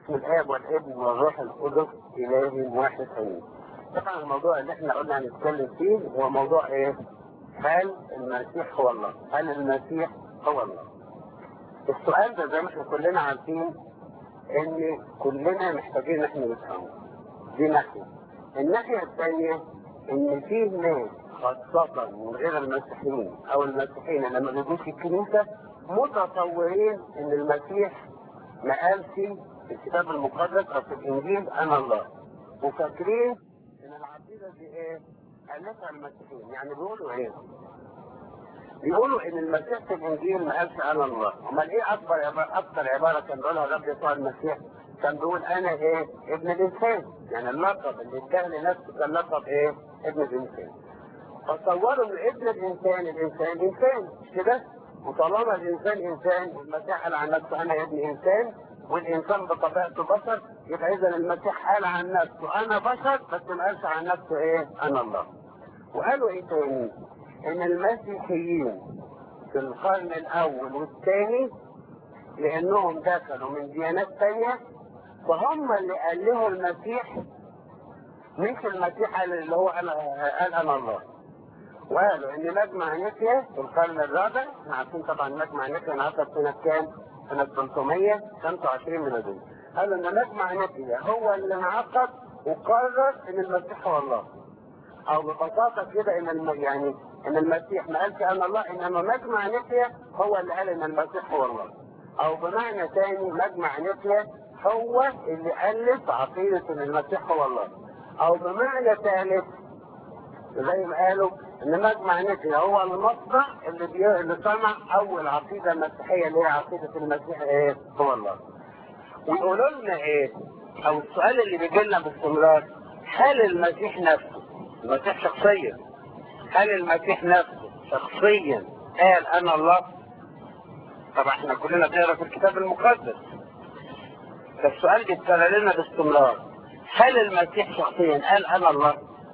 باسم الاب والابن والروح القدس اله واحد امين. طبعا الموضوع اللي احنا قلنا هنتكلم فيه هو موضوع ايه؟ هل المسيح هو الله؟ هل المسيح هو الله؟ السؤال ده زي ما احنا كلنا عارفين ان كلنا محتاجين ان احنا نفهمه. دي ناحيه. الناحيه الثانيه ان في ناس خاصة من غير المسيحيين او المسيحيين لما بيجوا في الكنيسة متصورين ان المسيح ما قالش في الكتاب المقدس او في الانجيل انا الله وفاكرين ان العقيدة دي ايه؟ قالتها المسيحيين يعني بيقولوا ايه؟ بيقولوا ان المسيح في الانجيل ما قالش انا الله امال ايه اكبر عبارة اكثر عبارة كان بيقولها الرب يسوع المسيح كان بيقول انا ايه؟ ابن الانسان يعني اللقب اللي اداه لنفسه كان لقب ايه؟ ابن الانسان فتصوروا ان ابن الانسان الانسان انسان مش كده وطالما الانسان انسان المسيح قال عن نفسه انا ابن انسان والانسان بطبيعته بشر يبقى اذا المسيح قال عن نفسه انا بشر بس ما قالش عن نفسه ايه انا الله وقالوا ايه تاني ان المسيحيين في القرن الاول والثاني لانهم دخلوا من ديانات تانية فهم اللي قال له المسيح مش المسيح قال اللي هو انا قال انا الله وقالوا ان مجمع نيكيا في القرن الرابع احنا عارفين طبعا مجمع نيكيا انعقد سنه كام؟ سنه 325 ميلاديه قالوا ان مجمع نيكيا هو اللي انعقد وقرر ان المسيح هو الله او ببساطه كده ان الم... يعني ان المسيح ما قالش انا الله انما مجمع نيكيا هو اللي قال ان المسيح هو الله او بمعنى ثاني مجمع نيكيا هو اللي الف عقيده ان المسيح هو الله او بمعنى ثالث زي ما قالوا ان مجمع نيكيا هو المصنع اللي بي... اللي صنع اول عقيده مسيحيه اللي هي عقيده المسيح ايه هو الله ويقولوا لنا ايه او السؤال اللي بيجي لنا باستمرار هل المسيح نفسه المسيح شخصيا هل المسيح نفسه شخصيا قال انا الله طبعا احنا كلنا بنقرا في الكتاب المقدس فالسؤال بيتكرر لنا باستمرار هل المسيح شخصيا قال انا الله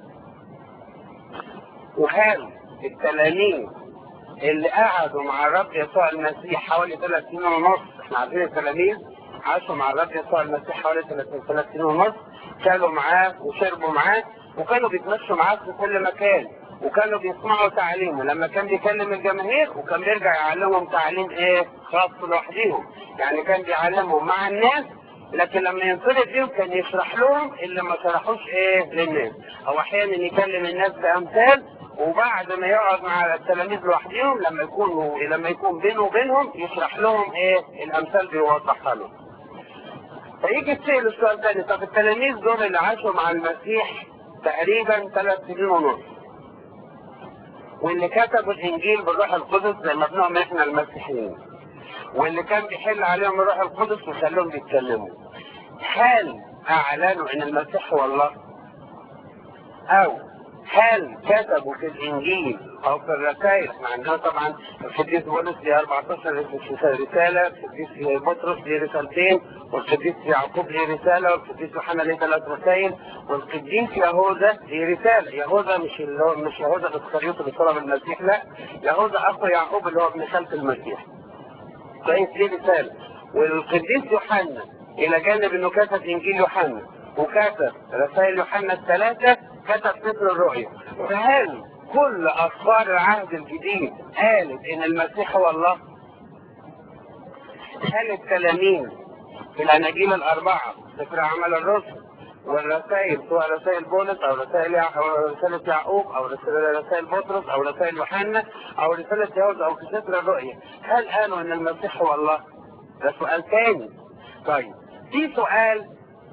وهل التلاميذ اللي قعدوا مع الرب يسوع المسيح حوالي ثلاث سنين ونص احنا عارفين التلاميذ عاشوا مع الرب يسوع المسيح حوالي ثلاث سنين ونص كانوا معاه وشربوا معاه وكانوا بيتمشوا معاه في كل مكان وكانوا بيسمعوا تعليمه لما كان بيكلم الجماهير وكان بيرجع يعلمهم تعليم ايه خاص لوحديهم يعني كان بيعلمهم مع الناس لكن لما ينفرد بيهم كان يشرح لهم اللي ما شرحوش ايه للناس او احيانا يكلم الناس بامثال وبعد ما يقعد مع التلاميذ لوحدهم لما يكون لما يكون بينه وبينهم يشرح لهم ايه الامثال بيوضحها لهم فيجي تسأل السؤال تاني طب التلاميذ دول اللي عاشوا مع المسيح تقريبا ثلاث سنين ونص واللي كتبوا الانجيل بالروح القدس زي ما بنعمل احنا المسيحيين واللي كان بيحل عليهم الروح القدس ويخليهم يتكلموا هل اعلنوا ان المسيح هو الله او هل كتبوا في الانجيل او في الرسائل احنا عندنا طبعا القديس بولس ليه 14 رساله القديس بطرس ليه رسالتين والقديس يعقوب ليه رساله والقديس يوحنا ليه ثلاث رسائل والقديس يهوذا ليه رساله يهوذا مش اللي هو مش يهوذا الاسخريوط اللي طلب المسيح لا يهوذا اخو يعقوب اللي هو ابن خالة المسيح كويس ليه رساله والقديس يوحنا الى جانب انه كتب انجيل يوحنا وكتب رسائل يوحنا الثلاثه كتب سفر الرؤيا فهل كل اخبار العهد الجديد قالت ان المسيح هو الله هل التلاميذ في الاناجيل الاربعه سفر اعمال الرسل والرسائل سواء رسائل بولس او رسائل او رساله يعقوب او رسائل بطرس او رسائل يوحنا او رساله يهوذا او في سفر الرؤيا هل قالوا ان المسيح هو الله؟ ده سؤال ثاني طيب في سؤال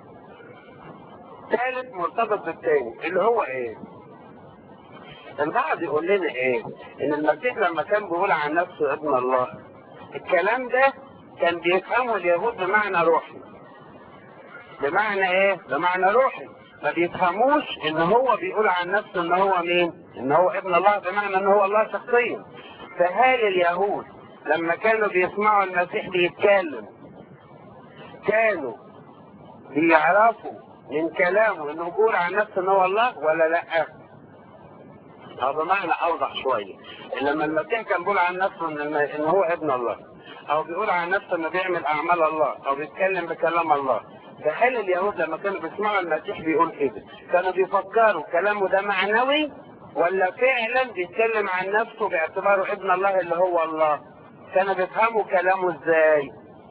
ثالث مرتبط بالثاني اللي هو ايه؟ البعض يقول لنا ايه؟ ان المسيح لما كان بيقول عن نفسه ابن الله الكلام ده كان بيفهمه اليهود بمعنى روحي بمعنى ايه؟ بمعنى روحي ما بيفهموش ان هو بيقول عن نفسه ان هو مين؟ ان هو ابن الله بمعنى ان هو الله شخصيا فهل اليهود لما كانوا بيسمعوا المسيح بيتكلم كانوا بيعرفوا من كلامه انه بيقول عن نفسه ان هو الله ولا لا؟ او بمعنى اوضح شويه لما المسيح كان بيقول عن نفسه ان ان هو ابن الله او بيقول عن نفسه انه بيعمل اعمال الله او بيتكلم بكلام الله فهل اليهود لما كانوا بيسمعوا المسيح بيقول كده كانوا بيفكروا كلامه ده معنوي ولا فعلا بيتكلم عن نفسه باعتباره ابن الله اللي هو الله كانوا بيفهموا كلامه ازاي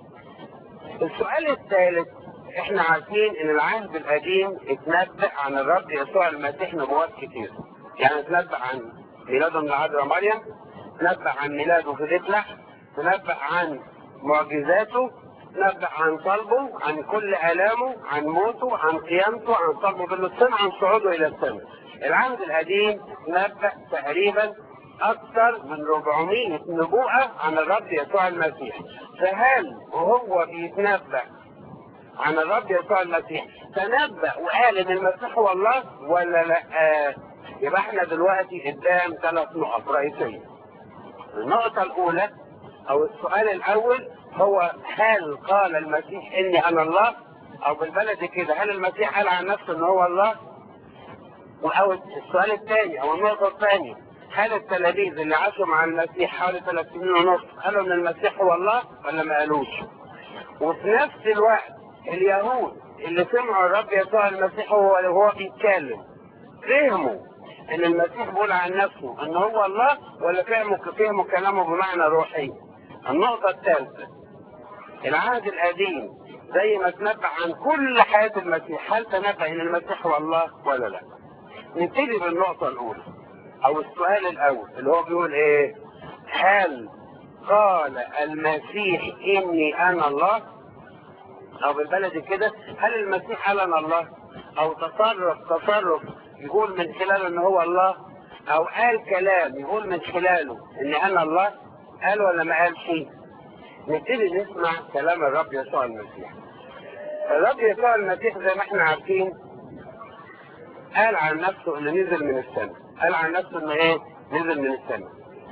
السؤال الثالث احنا عارفين ان العهد القديم اتنبأ عن الرب يسوع المسيح نبوات كتير يعني اتنبأ عن ميلاده من العذراء مريم تنبأ عن ميلاده في بيت لحم تنبأ عن معجزاته تنبأ عن صلبه عن كل آلامه عن موته عن قيامته عن صلبه بالسماء عن صعوده إلى السماء العهد القديم نبأ تقريبا أكثر من 400 نبوءة عن الرب يسوع المسيح فهل وهو بيتنبأ عن الرب يسوع المسيح تنبأ وقال ان المسيح هو الله ولا لا آه يبقى احنا دلوقتي قدام ثلاث نقط رئيسية النقطة الأولى أو السؤال الأول هو هل قال المسيح إني أنا الله أو بالبلد كده هل المسيح قال عن نفسه إن هو الله أو السؤال الثاني أو النقطة الثانية هل التلاميذ اللي عاشوا مع المسيح حوالي ثلاث سنين ونص قالوا إن المسيح هو الله ولا ما قالوش؟ وفي نفس الوقت اليهود اللي سمعوا الرب يسوع المسيح هو وهو بيتكلم فهموا ان المسيح بيقول عن نفسه ان هو الله ولا فهموا فهموا كلامه بمعنى روحي النقطة الثالثة العهد القديم زي ما تنبأ عن كل حياة المسيح هل تنبأ ان المسيح هو الله ولا لا نبتدي بالنقطة الاولى او السؤال الاول اللي هو بيقول ايه هل قال المسيح اني انا الله او بالبلدي كده هل المسيح قال انا الله او تصرف تصرف يقول من خلاله ان هو الله او قال كلام يقول من خلاله ان انا الله قال ولا ما قال شيء نبتدي نسمع كلام الرب يسوع المسيح الرب يسوع المسيح زي ما احنا عارفين قال عن نفسه انه نزل من السماء قال عن نفسه انه ايه نزل من السماء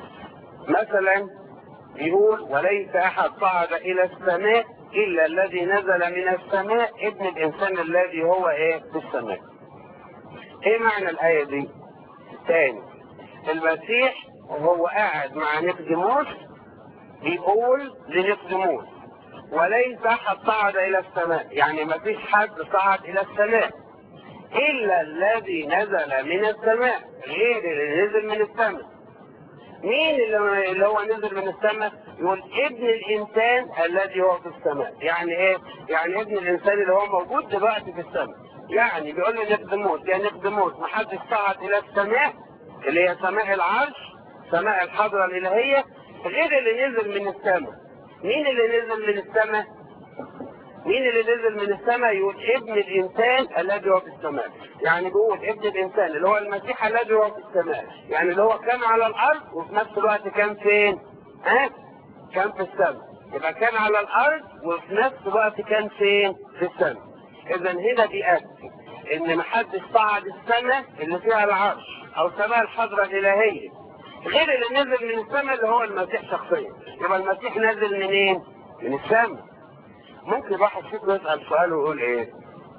مثلا يقول وليس احد صعد الى السماء الا الذي نزل من السماء ابن الانسان الذي هو ايه في السماء ايه معنى الايه دي تاني المسيح وهو قاعد مع نقدموس بيقول لنقدموس وليس احد صعد الى السماء يعني ما فيش حد صعد الى السماء الا الذي نزل من السماء غير اللي نزل من السماء مين اللي اللي هو نزل من السماء يقول ابن الانسان الذي هو في السماء يعني ايه يعني ابن الانسان اللي هو موجود دلوقتي في السماء يعني بيقول لي نقدموس يا نقدموس ما حدش صعد الى السماء اللي هي سماء العرش سماء الحضره الالهيه غير اللي نزل من السماء مين اللي نزل من السماء مين اللي نزل من السماء يقول ابن الانسان الذي هو في السماء يعني بيقول ابن الانسان اللي هو المسيح الذي هو في السماء يعني اللي هو كان على الارض وفي نفس الوقت كان فين ها كان في السماء يبقى كان على الارض وفي نفس الوقت كان فين في السماء اذا هنا بيأكد ان محدش صعد السماء اللي فيها العرش او سماء الحضره الالهيه غير اللي نزل من السماء اللي هو المسيح شخصيا يبقى المسيح نازل منين من السماء ممكن واحد فيكم يسأل سؤال ويقول ايه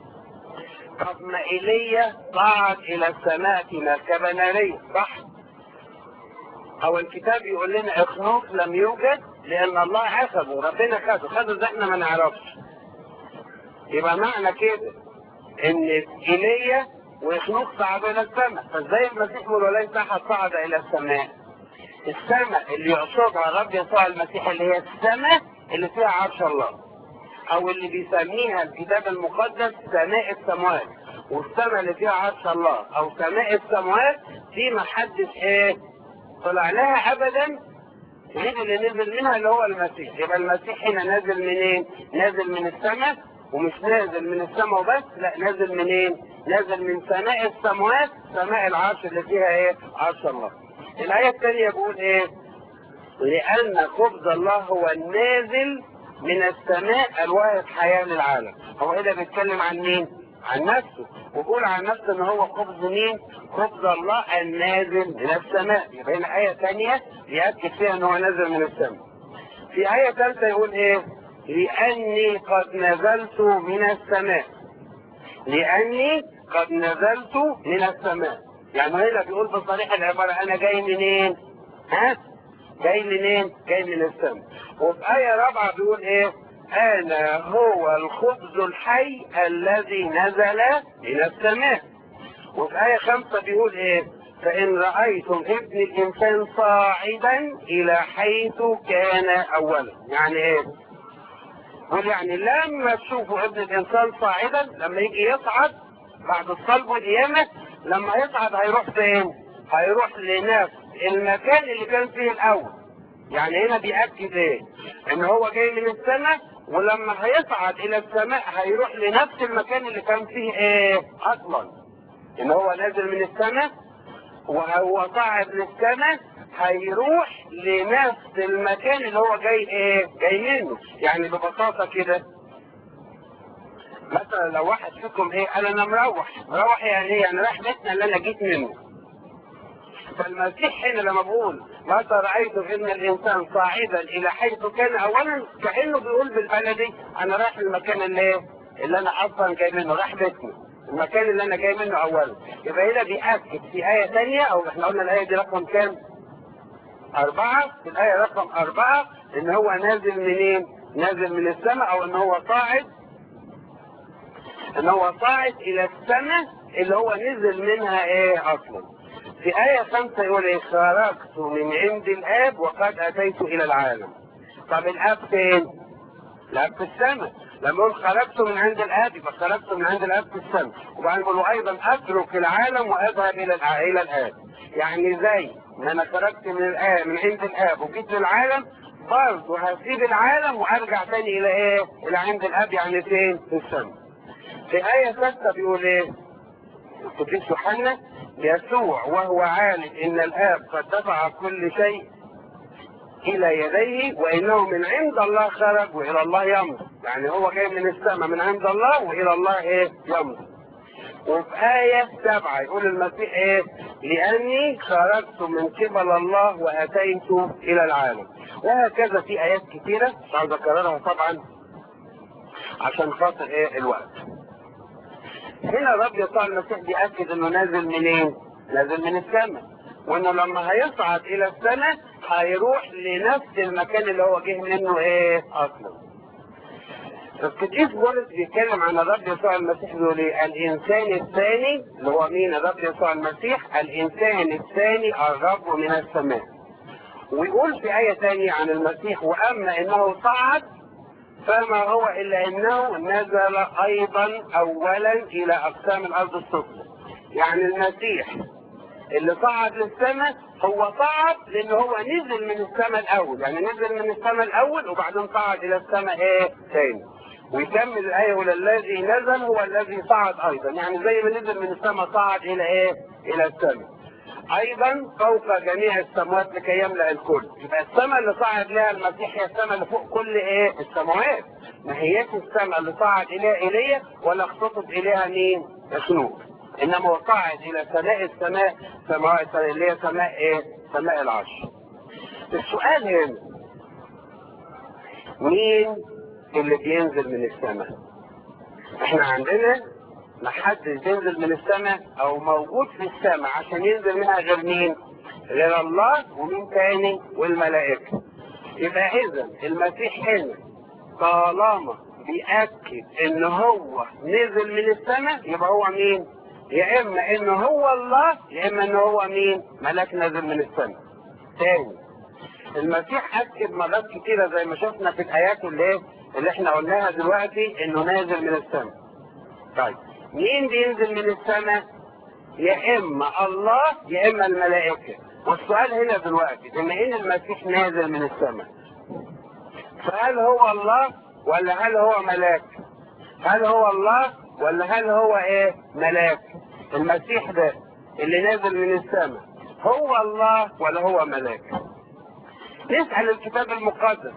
طب ما ايليا صعد الى السماء في مركبة نارية صح او الكتاب يقول لنا اخنوخ لم يوجد لان الله اخذه ربنا خده خده زي احنا ما نعرفش يبقى معنى كده ان ايليا واخنوخ صعدوا الى السماء فازاي المسيح يقول وليس احد صعد الى السماء السماء اللي يقصدها الرب يسوع المسيح اللي هي السماء اللي فيها عرش الله او اللي بيسميها الكتاب المقدس سماء السماوات والسماء اللي فيها عرش الله او سماء السماوات دي ما حدش ايه طلع لها ابدا غير اللي نزل منها اللي هو المسيح يبقى المسيح هنا نازل منين نازل من السماء ومش نازل من السماء وبس لا نازل منين نازل من سماء السماوات سماء العرش اللي فيها ايه عرش الله الايه الثانيه بيقول ايه لان خبز الله هو النازل من السماء الواهب حياة للعالم هو هنا بيتكلم عن مين عن نفسه ويقول عن نفسه ان هو خبز مين خبز الله النازل من السماء يبقى هنا آية ثانية يأكد فيها ان هو نازل من السماء في آية ثالثة يقول ايه لأني قد نزلت من السماء لأني قد نزلت من السماء يعني هنا بيقول بصريح العبارة أنا جاي منين ها جاي منين؟ جاي من السماء. وفي آية رابعة بيقول إيه؟ انا هو الخبز الحي الذي نزل من السماء وفي آية خمسة بيقول ايه فإن رأيتم ابن الإنسان صاعدا إلى حيث كان أولا يعني ايه يقول يعني لما تشوفوا ابن الإنسان صاعدا لما يجي يصعد بعد الصلب والقيامة لما يصعد هيروح فين هيروح لنفس المكان اللي كان فيه الأول يعني هنا بيأكد ايه ان هو جاي من السماء ولما هيصعد الى السماء هيروح لنفس المكان اللي كان فيه ايه اصلا ان هو نازل من السماء وهو صاعد للسماء هيروح لنفس المكان اللي هو جاي ايه جاي منه يعني ببساطة كده مثلا لو واحد فيكم ايه قال انا مروح مروح يعني ايه يعني رايح بيتنا اللي انا جيت منه فالمسيح هنا لما بقول متى رأيت ابن الإنسان صاعدا إلى حيث كان أولا كأنه بيقول بالبلدي أنا رايح المكان اللي اللي أنا أصلا جاي منه رايح بيتنا المكان اللي أنا جاي منه أولا يبقى هنا بيأكد في آية ثانية أو إحنا قلنا الآية دي رقم كام؟ أربعة في الآية رقم أربعة إن هو نازل منين؟ نازل من السماء أو إن هو صاعد إن هو صاعد إلى السماء اللي هو نزل منها إيه أصلا في آية خمسة يقول إيه خرجت من عند الآب وقد أتيت إلى العالم طب الآب فين؟ الآب في السماء لما يقول خرجت من عند الآب يبقى خرجت من عند الآب في السماء وبعدين يقول أيضا أترك العالم وأذهب إلى إلى الآب يعني زي ما أنا خرجت من الآب من عند الآب وجيت للعالم برضه هسيب العالم وأرجع تاني إلى إيه؟ إلى عند الآب يعني فين؟ في السماء في آية ستة بيقول إيه؟ القديس يوحنا يسوع وهو عالم ان الاب قد دفع كل شيء الى يديه وانه من عند الله خرج والى الله يمضي يعني هو جاي من السماء من عند الله والى الله ايه يمضي وفي آية سبعة يقول المسيح ايه لأني خرجت من قبل الله وأتيت إلى العالم وهكذا في آيات كثيرة مش عاوز أكررها طبعا عشان خاطر ايه الوقت هنا الرب يسوع المسيح بيأكد انه نازل منين؟ نازل من السماء وانه لما هيصعد الى السماء هيروح لنفس المكان اللي هو جه منه ايه اصلا. القديس بولس بيتكلم عن الرب يسوع المسيح بيقول ايه؟ الانسان الثاني اللي هو مين؟ الرب يسوع المسيح الانسان الثاني الرب من السماء. ويقول في آية ثانية عن المسيح وأما إنه صعد فما هو إلا أنه نزل أيضا أولا إلى أقسام الأرض السفلى يعني المسيح اللي صعد للسماء هو صعد لأن هو نزل من السماء الأول يعني نزل من السماء الأول وبعدين صعد إلى السماء إيه تاني ويكمل الآية والذي نزل هو الذي صعد أيضا يعني زي ما نزل من السماء صعد إلى إيه إلى السماء ايضا فوق جميع السماوات لكي يملا الكل يبقى السماء اللي صعد لها المسيح هي السماء اللي فوق كل ايه السماوات ما هياش السماء اللي صعد اليها ايليا ولا اختطف اليها مين يخنوق انما هو صعد الى سماء السماء سماء اللي هي سماء ايه سماء العرش السؤال هنا مين اللي بينزل من السماء احنا عندنا ما حدش بينزل من السماء او موجود في السماء عشان ينزل منها غير مين غير الله ومين تاني والملائكة يبقى اذا المسيح هنا طالما بيأكد ان هو نزل من السماء يبقى هو مين يا اما ان هو الله يا اما ان هو مين ملاك نازل من السماء تاني المسيح اكد مرات كتيرة زي ما شفنا في الايات اللي اللي احنا قلناها دلوقتي انه نازل من السماء طيب مين بينزل من السماء يا اما الله يا اما الملائكة والسؤال هنا دلوقتي بما ان المسيح نازل من السماء فهل هو الله ولا هل هو ملاك هل هو الله ولا هل هو ايه ملاك المسيح ده اللي نازل من السماء هو الله ولا هو ملاك نسأل الكتاب المقدس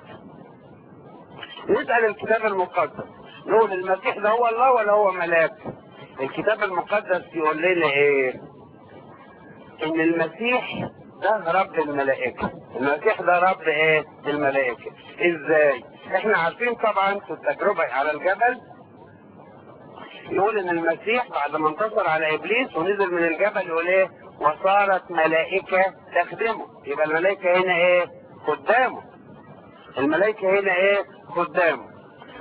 نسأل الكتاب المقدس نقول المسيح ده هو الله ولا هو ملاك الكتاب المقدس يقول لنا ايه ان المسيح ده رب الملائكة المسيح ده رب ايه الملائكة ازاي احنا عارفين طبعا في التجربة على الجبل يقول ان المسيح بعد ما انتصر على ابليس ونزل من الجبل يقول ايه وصارت ملائكة تخدمه يبقى الملائكة هنا ايه قدامه الملائكة هنا ايه قدامه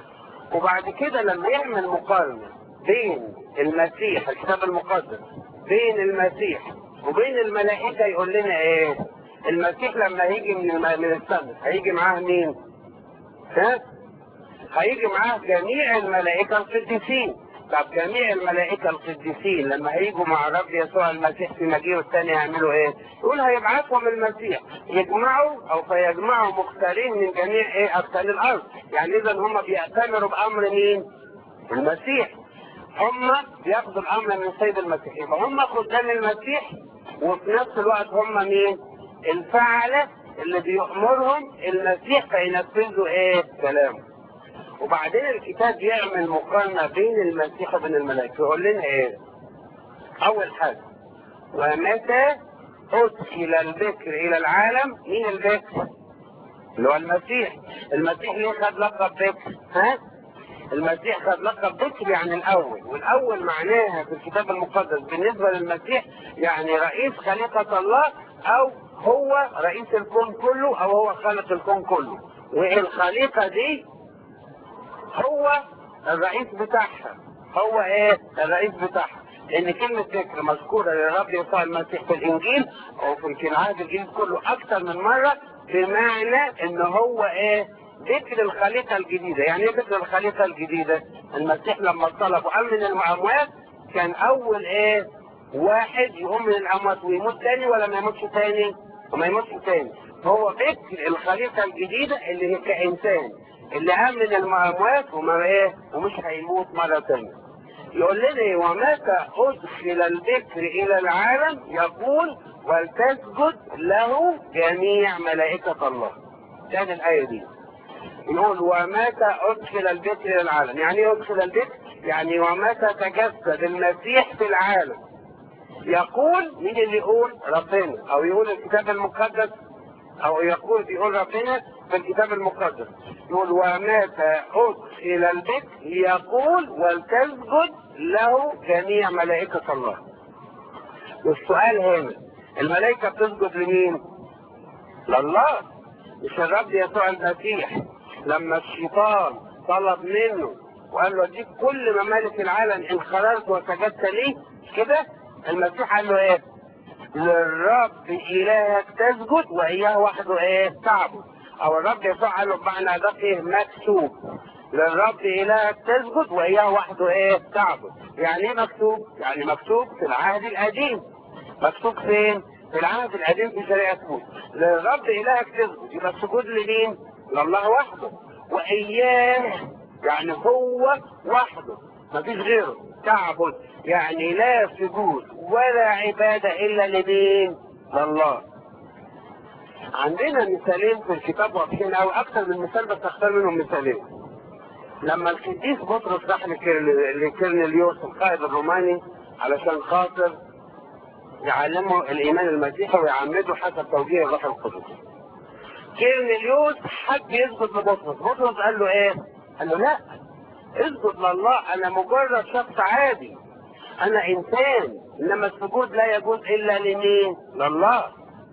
وبعد كده لما يعمل مقارنة بين المسيح الكتاب المقدس بين المسيح وبين الملائكة يقول لنا ايه المسيح لما هيجي من الم- من السماء هيجي معاه مين ها هيجي معاه جميع الملائكة القديسين طب جميع الملائكة القديسين لما هيجوا مع الرب يسوع المسيح في مجيئه الثاني يعملوا ايه؟ يقول هيبعثهم المسيح يجمعوا او فيجمعوا مختارين من جميع ايه اركان الارض يعني اذا هم بيأتمروا بامر مين؟ المسيح هم بياخدوا الامر من السيد المسيح يبقى هم خدام المسيح وفي نفس الوقت هم مين؟ الفعلة اللي بيأمرهم المسيح فينفذوا ايه؟ كلامه وبعدين الكتاب يعمل مقارنة بين المسيح وبين الملائكة يقول لنا ايه اول حاجة ومتى ادخل البكر الى العالم مين البكر اللي هو المسيح المسيح ليه خد لقب بكر ها المسيح خد لقب بكر يعني الاول والاول معناها في الكتاب المقدس بالنسبة للمسيح يعني رئيس خليقة الله او هو رئيس الكون كله او هو خالق الكون كله والخليقة دي هو الرئيس بتاعها هو ايه الرئيس بتاعها لان كلمة ذكر مذكورة للرب يسوع المسيح في الانجيل او في العهد الجديد كله اكثر من مرة بمعنى ان هو ايه ذكر الخليقة الجديدة يعني ايه ذكر الخليقة الجديدة المسيح لما طلب وقام من الاموات كان اول ايه واحد يقوم من الاموات ويموت تاني ولا ما يموتش تاني وما يموتش تاني هو ذكر الخليقة الجديدة اللي هي كإنسان اللي قام من الاموات وما ايه ومش هيموت مرة تانية يقول لنا ايه ومتى ادخل الذكر الى العالم يقول ولتسجد له جميع ملائكة الله تاني الآية دي يقول ومتى ادخل الذكر الى العالم يعني ايه ادخل الذكر يعني ومتى تجسد المسيح في العالم يقول مين اللي يقول ربنا او يقول الكتاب المقدس او يقول بيقول ربنا في الكتاب المقدس يقول ومتى ادخل البيت يقول ولتسجد له جميع ملائكة الله والسؤال هنا الملائكة بتسجد لمين لله مش الرب يسوع المسيح لما الشيطان طلب منه وقال له اديك كل ممالك العالم ان خرجت وسجدت لي كده المسيح قال له ايه للرب إلهك تسجد وإياه وحده إيه تعبد أو الرب يسوع قال له بمعنى ده إيه مكتوب للرب إلهك تسجد وإياه وحده إيه تعبد يعني إيه مكتوب؟ يعني مكتوب في العهد القديم مكتوب فين؟ في العهد القديم في شريعة موسى للرب إلهك تسجد يبقى السجود لمين؟ لله وحده وإياه يعني هو وحده مفيش غيره تعبد يعني لا سجود ولا عبادة إلا لمين؟ لله عندنا مثالين في الكتاب واضحين أو أكثر من مثال بس أختار منهم مثالين لما القديس بطرس راح لكير- لكيرنليوس القائد الروماني علشان خاطر يعلمه الإيمان المسيحي ويعمده حسب توجيه الروح القدس كيرنليوس حب يسجد لبطرس بطرس قال له ايه قال له لا اسجد لله انا مجرد شخص عادي انا انسان انما السجود لا يجوز الا لمين لله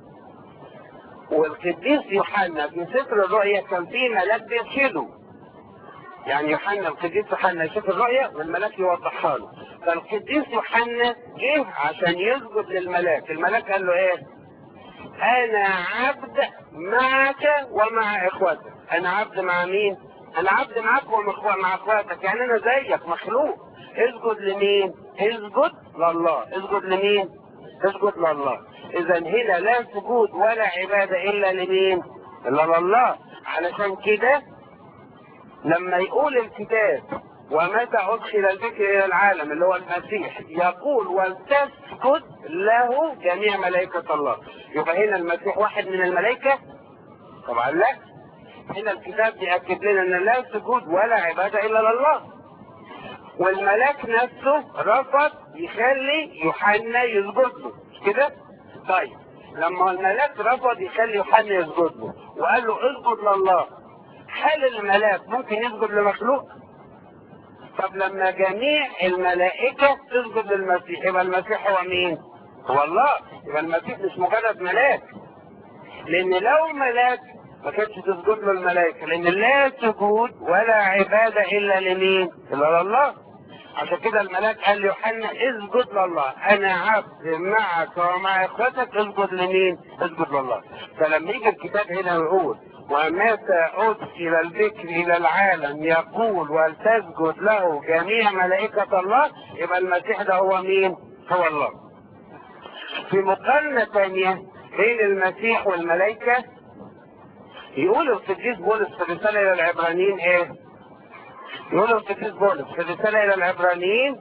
والقديس يوحنا في سفر الرؤيا كان فيه ملاك بيرشده يعني يوحنا القديس يوحنا يشوف الرؤيا والملاك يوضحها له فالقديس يوحنا جه عشان يسجد للملاك الملاك قال له ايه انا عبد معك ومع اخوتك انا عبد مع مين انا عبد معك ومع اخواتك يعني انا زيك مخلوق اسجد لمين اسجد لله اسجد لمين اسجد لله اذا هنا لا سجود ولا عبادة الا لمين الا لله علشان كده لما يقول الكتاب ومتى أدخل الذكر إلى العالم اللي هو المسيح يقول ولتسجد له جميع ملائكة الله يبقى هنا المسيح واحد من الملائكة طبعا لا هنا الكتاب بيأكد لنا أن لا سجود ولا عبادة إلا لله والملاك نفسه رفض يخلي يوحنا يسجد له مش كده؟ طيب لما الملاك رفض يخلي يوحنا يسجد له وقال له اسجد لله هل الملاك ممكن يسجد لمخلوق؟ طب لما جميع الملائكة تسجد للمسيح يبقى المسيح هو مين؟ هو الله يبقى المسيح مش مجرد ملاك لأن لو ملاك ما كانتش تسجد له الملائكة لأن لا سجود ولا عبادة إلا لمين؟ إلا لله عشان كده الملاك قال ليوحنا اسجد لله انا عبد معك ومع اخوتك اسجد لمين اسجد لله فلما يجي الكتاب هنا ويقول ومتى أرسل الذكر إلى العالم يقول ولتسجد له جميع ملائكة الله يبقى المسيح ده هو مين؟ هو الله. في مقارنة ثانية بين المسيح والملائكة يقول القديس بولس في الرسالة إلى العبرانيين إيه؟ يقول القديس بولس في الرسالة إلى العبرانيين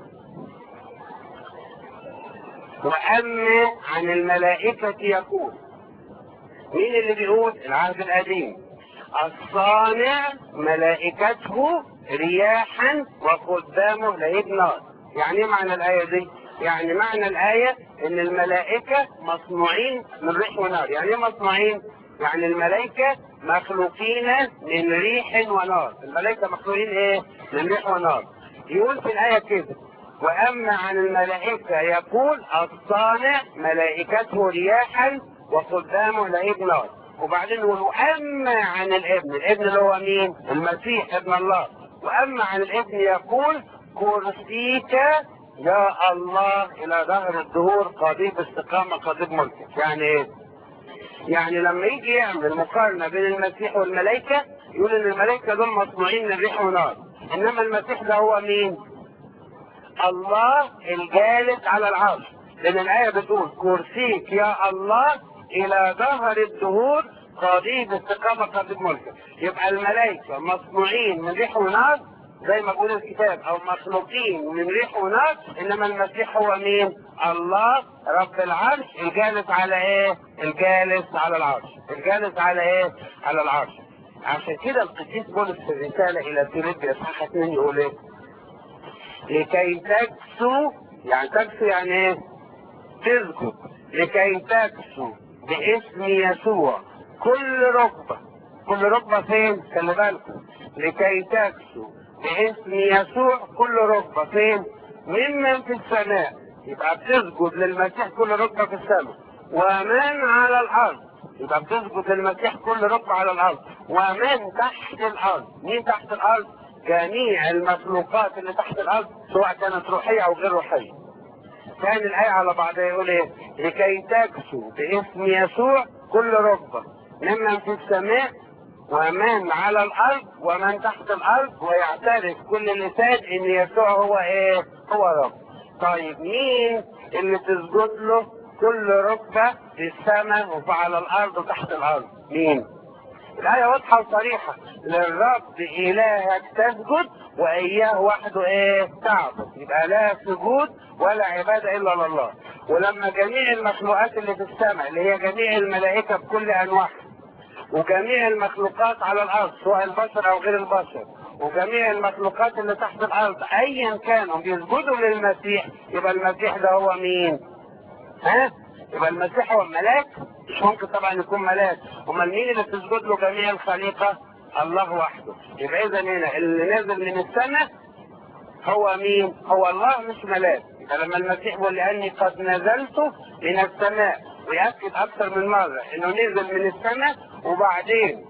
وأما عن الملائكة يقول مين اللي بيقول العهد القديم الصانع ملائكته رياحا وقدامه لهيب نار يعني ايه معنى الآية دي يعني معنى الآية ان الملائكة مصنوعين من ريح ونار يعني ايه مصنوعين يعني الملائكة مخلوقين من ريح ونار الملائكة مخلوقين ايه من ريح ونار يقول في الآية كده وأما عن الملائكة يقول الصانع ملائكته رياحا وقدامه لقيت نار وبعدين يقول واما عن الابن الابن اللي هو مين المسيح ابن الله واما عن الابن يقول كرسيك يا الله الى ظهر الدهور قضيب استقامه قضيب ملكك يعني ايه يعني لما يجي يعمل مقارنه بين المسيح والملائكه يقول ان الملائكه دول مصنوعين من ريح ونار انما المسيح ده هو مين الله الجالس على العرش لان الايه بتقول كرسيك يا الله الى ظهر الدهور قضيب استقامة قضيب ملكك يبقى الملائكة مصنوعين من ريح ونار زي ما بيقول الكتاب او مخلوقين من ريح ونار انما المسيح هو مين الله رب العرش الجالس على ايه الجالس على العرش الجالس على ايه على العرش عشان كده القديس بولس في الرسالة الى فيليبي اصحاح 2 يقول ايه لكي تكسو يعني تكسو يعني ايه تسجد لكي تكسو باسم يسوع كل ركبة كل ركبة فين؟ خلي بالكم لكي تكسو باسم يسوع كل ركبة فين؟ ممن في السماء يبقى بتسجد للمسيح كل ركبة في السماء ومن على الأرض يبقى بتسجد للمسيح كل ركبة على الأرض ومن تحت الأرض مين تحت الأرض؟ جميع المخلوقات اللي تحت الأرض سواء كانت روحية أو غير روحية كان الآية على بعضها يقول إيه؟ لكي تكسو باسم يسوع كل ركبة ممن في السماء ومن على الأرض ومن تحت الأرض ويعترف كل لسان إن يسوع هو إيه؟ هو رب. طيب مين اللي تسجد له كل ركبة في السماء وعلى الأرض وتحت الأرض؟ مين؟ الآية واضحة وصريحة للرب إلهك تسجد وإياه وحده إيه؟ تعبد يبقى لا سجود ولا عبادة إلا لله ولما جميع المخلوقات اللي في السماء اللي هي جميع الملائكة بكل أنواعها وجميع المخلوقات على الأرض سواء البشر أو غير البشر وجميع المخلوقات اللي تحت الأرض أيا كانوا بيسجدوا للمسيح يبقى المسيح ده هو مين؟ ها؟ يبقى المسيح هو ملاك مش ممكن طبعا يكون ملاك امال مين اللي تسجد له جميع الخليقه الله وحده يبقى اذا هنا اللي نازل من السماء هو مين هو الله مش ملاك يبقى لما المسيح بيقول لاني قد نزلت من السماء ويأكد اكثر من مره انه نزل من السماء وبعدين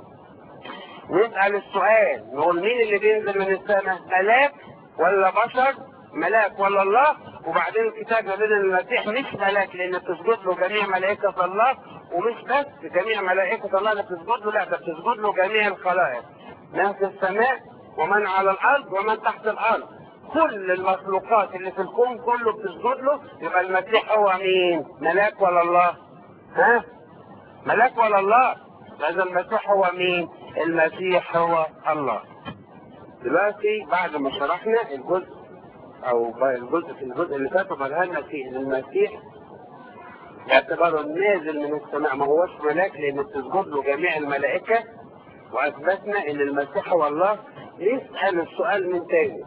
نسأل السؤال نقول مين اللي بينزل من السماء ملاك ولا بشر ملاك ولا الله وبعدين الكتاب يقول ان المسيح مش ملاك لان تسجد له جميع ملائكه الله ومش بس جميع ملائكه الله اللي بتسجد له لا ده بتسجد له جميع الخلائق من في السماء ومن على الارض ومن تحت الارض كل المخلوقات اللي في الكون كله بتسجد له يبقى المسيح هو مين؟ ملاك ولا الله؟ ها؟ ملاك ولا الله؟ هذا المسيح هو مين؟ المسيح هو الله. دلوقتي بعد ما شرحنا الجزء او الجزء في الجزء اللي فات وبدأنا فيه ان المسيح باعتباره نازل من السماء ما هوش ملاك لان بتسجد له جميع الملائكه واثبتنا ان المسيح هو الله نسال السؤال من تاني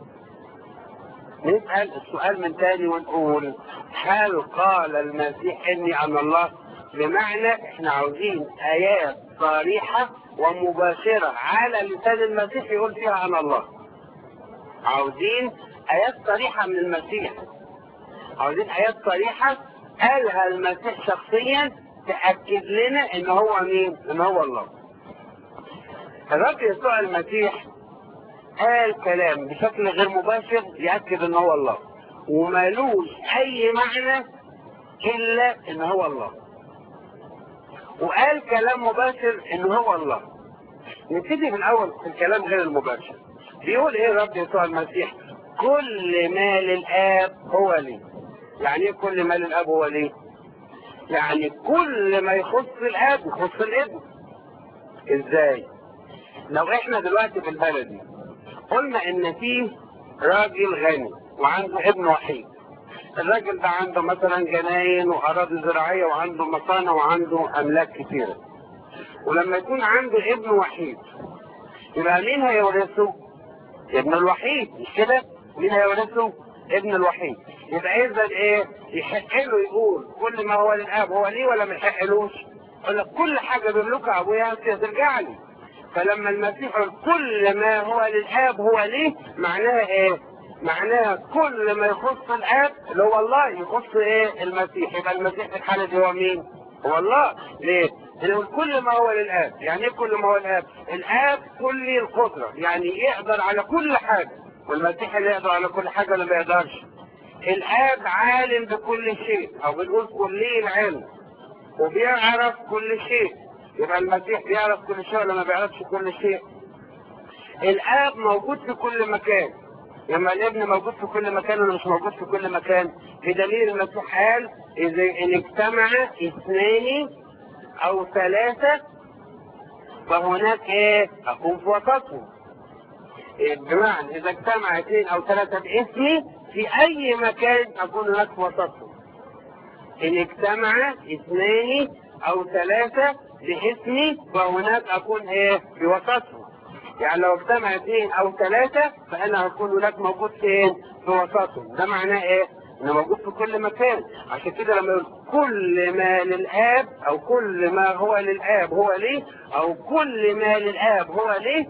نسال السؤال من تاني ونقول هل قال المسيح اني انا الله بمعنى احنا عاوزين ايات صريحه ومباشره على لسان المسيح يقول فيها انا الله عاوزين آيات صريحة من المسيح عاوزين آيات صريحة قالها المسيح شخصيا تأكد لنا ان هو مين ان هو الله الرب يسوع المسيح قال كلام بشكل غير مباشر يأكد ان هو الله ومالوش اي معنى الا ان هو الله وقال كلام مباشر ان هو الله نبتدي من الاول في الكلام غير المباشر بيقول ايه الرب يسوع المسيح كل ما للاب هو لي يعني ايه كل ما للاب هو لي يعني كل ما يخص الاب يخص الابن ازاي لو احنا دلوقتي في البلدي قلنا ان فيه راجل غني وعنده ابن وحيد الراجل ده عنده مثلا جناين واراضي زراعيه وعنده مصانع وعنده املاك كثيره ولما يكون عنده ابن وحيد يبقى مين هيورثه؟ ابن الوحيد مش كده؟ مين هيورثه؟ ابن الوحيد يبقى اذا ايه؟ يحق له يقول كل ما هو للاب هو ليه ولا ما يحقلوش؟ يقول لك كل حاجه بيملكها ابويا ترجع لي فلما المسيح يقول كل ما هو للاب هو ليه معناها ايه؟ معناها كل ما يخص الاب اللي هو الله يخص ايه؟ المسيح يبقى المسيح في الحاله دي هو مين؟ هو الله ليه؟ لأن كل ما هو للآب يعني ايه كل ما هو الآب الآب كل القدرة يعني يقدر على كل حاجة والمسيح اللي يقدر على كل حاجة اللي ما يقدرش الآب عالم بكل شيء أو بنقول كلي العلم وبيعرف كل شيء يبقى المسيح بيعرف كل شيء ولا ما بيعرفش كل شيء الآب موجود في كل مكان لما الابن موجود في كل مكان ولا مش موجود في كل مكان بدليل المسيح قال إذا إن اجتمع اثنان او ثلاثة فهناك ايه اكون في وسطهم بمعنى اذا اجتمع اثنين او ثلاثة باسمي في اي مكان اكون هناك في وسطهم ان اجتمع اثنين او ثلاثة باسمي فهناك اكون ايه في وسطهم يعني لو اجتمع اثنين او ثلاثة فانا هكون هناك موجود فين في وسطهم ده معناه ايه انه موجود في كل مكان عشان كده لما يقول كل ما للاب او كل ما هو للاب هو ليه او كل ما للاب هو ليه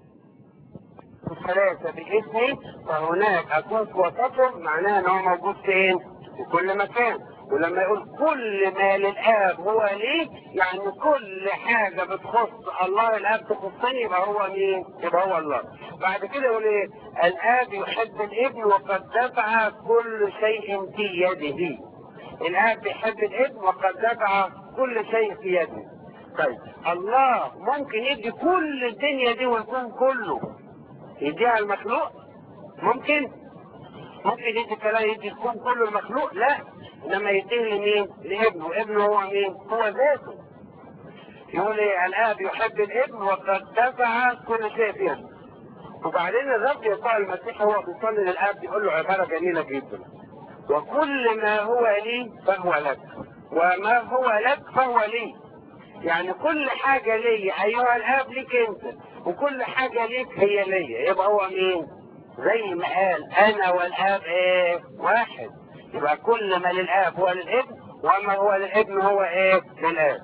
ثلاثة باسمي فهناك اكون في وسطهم معناه ان هو موجود فين في كل مكان ولما يقول كل ما للاب هو ليه يعني كل حاجة بتخص الله الاب تخصني يبقى هو مين يبقى هو الله بعد كده يقول ايه الاب يحب الابن وقد دفع كل شيء في يده الاب يحب الابن وقد دفع كل شيء في يده طيب الله ممكن يدي كل الدنيا دي والكون كله يديها المخلوق ممكن ممكن يدي كلام يدي الكون كله المخلوق لا انما يديه لمين لابنه ابنه هو مين هو ذاته يقول ايه الاب يحب الابن وقد دفع كل شيء في يده وبعدين الرب يسوع المسيح هو بيصلي للاب بيقول له عباره جميله جدا وكل ما هو لي فهو لك وما هو لك فهو لي يعني كل حاجة لي أيها الآب ليك أنت وكل حاجة ليك هي ليا يبقى هو مين؟ زي ما قال أنا والآب إيه؟ واحد يبقى كل ما للآب هو للابن وما هو للابن هو إيه؟ للآب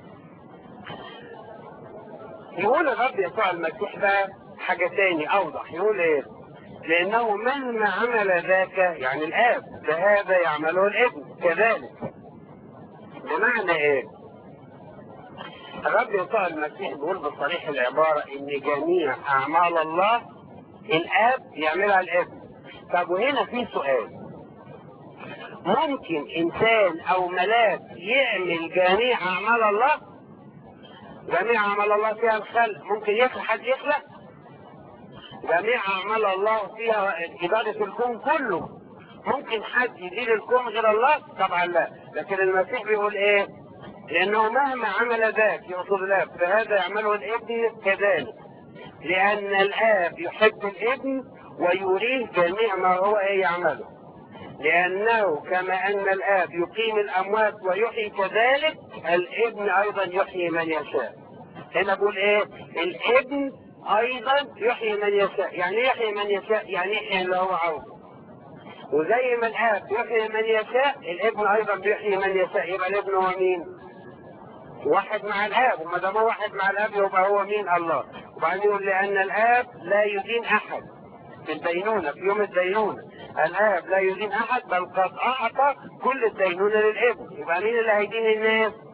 يقول الرب يسوع المسيح بقى حاجة تاني أوضح يقول إيه؟ لأنه مهما عمل ذاك يعني الآب فهذا يعمله الابن كذلك بمعنى إيه؟ الرب يسوع المسيح بيقول بصريح العبارة إن جميع أعمال الله الآب يعملها الابن طب وهنا في سؤال ممكن إنسان أو ملاك يعمل جميع أعمال الله جميع أعمال الله فيها الخلق ممكن يخلق حد يخلق جميع أعمال الله فيها إدارة الكون كله ممكن حد يدير الكون غير الله طبعا لا لكن المسيح بيقول ايه لانه مهما عمل ذاك يقصد الاب فهذا يعمله الابن كذلك لان الاب يحب الابن ويريه جميع ما هو ايه يعمله لانه كما ان الاب يقيم الاموات ويحيي كذلك الابن ايضا يحيي من يشاء هنا بقول ايه الابن ايضا يحيي من يشاء يعني يحيي من يشاء يعني يحيي اللي هو عاوزه وزي ما الاب يحيي من يشاء الابن ايضا بيحيي من يشاء يبقى الابن هو مين واحد مع الاب وما دام واحد مع الاب يبقى هو مين الله وبعدين يقول لان الاب لا يدين احد في الدينونة في يوم الدينونة الاب لا يدين احد بل قد اعطى كل الدينونة للابن يبقى مين اللي هيدين الناس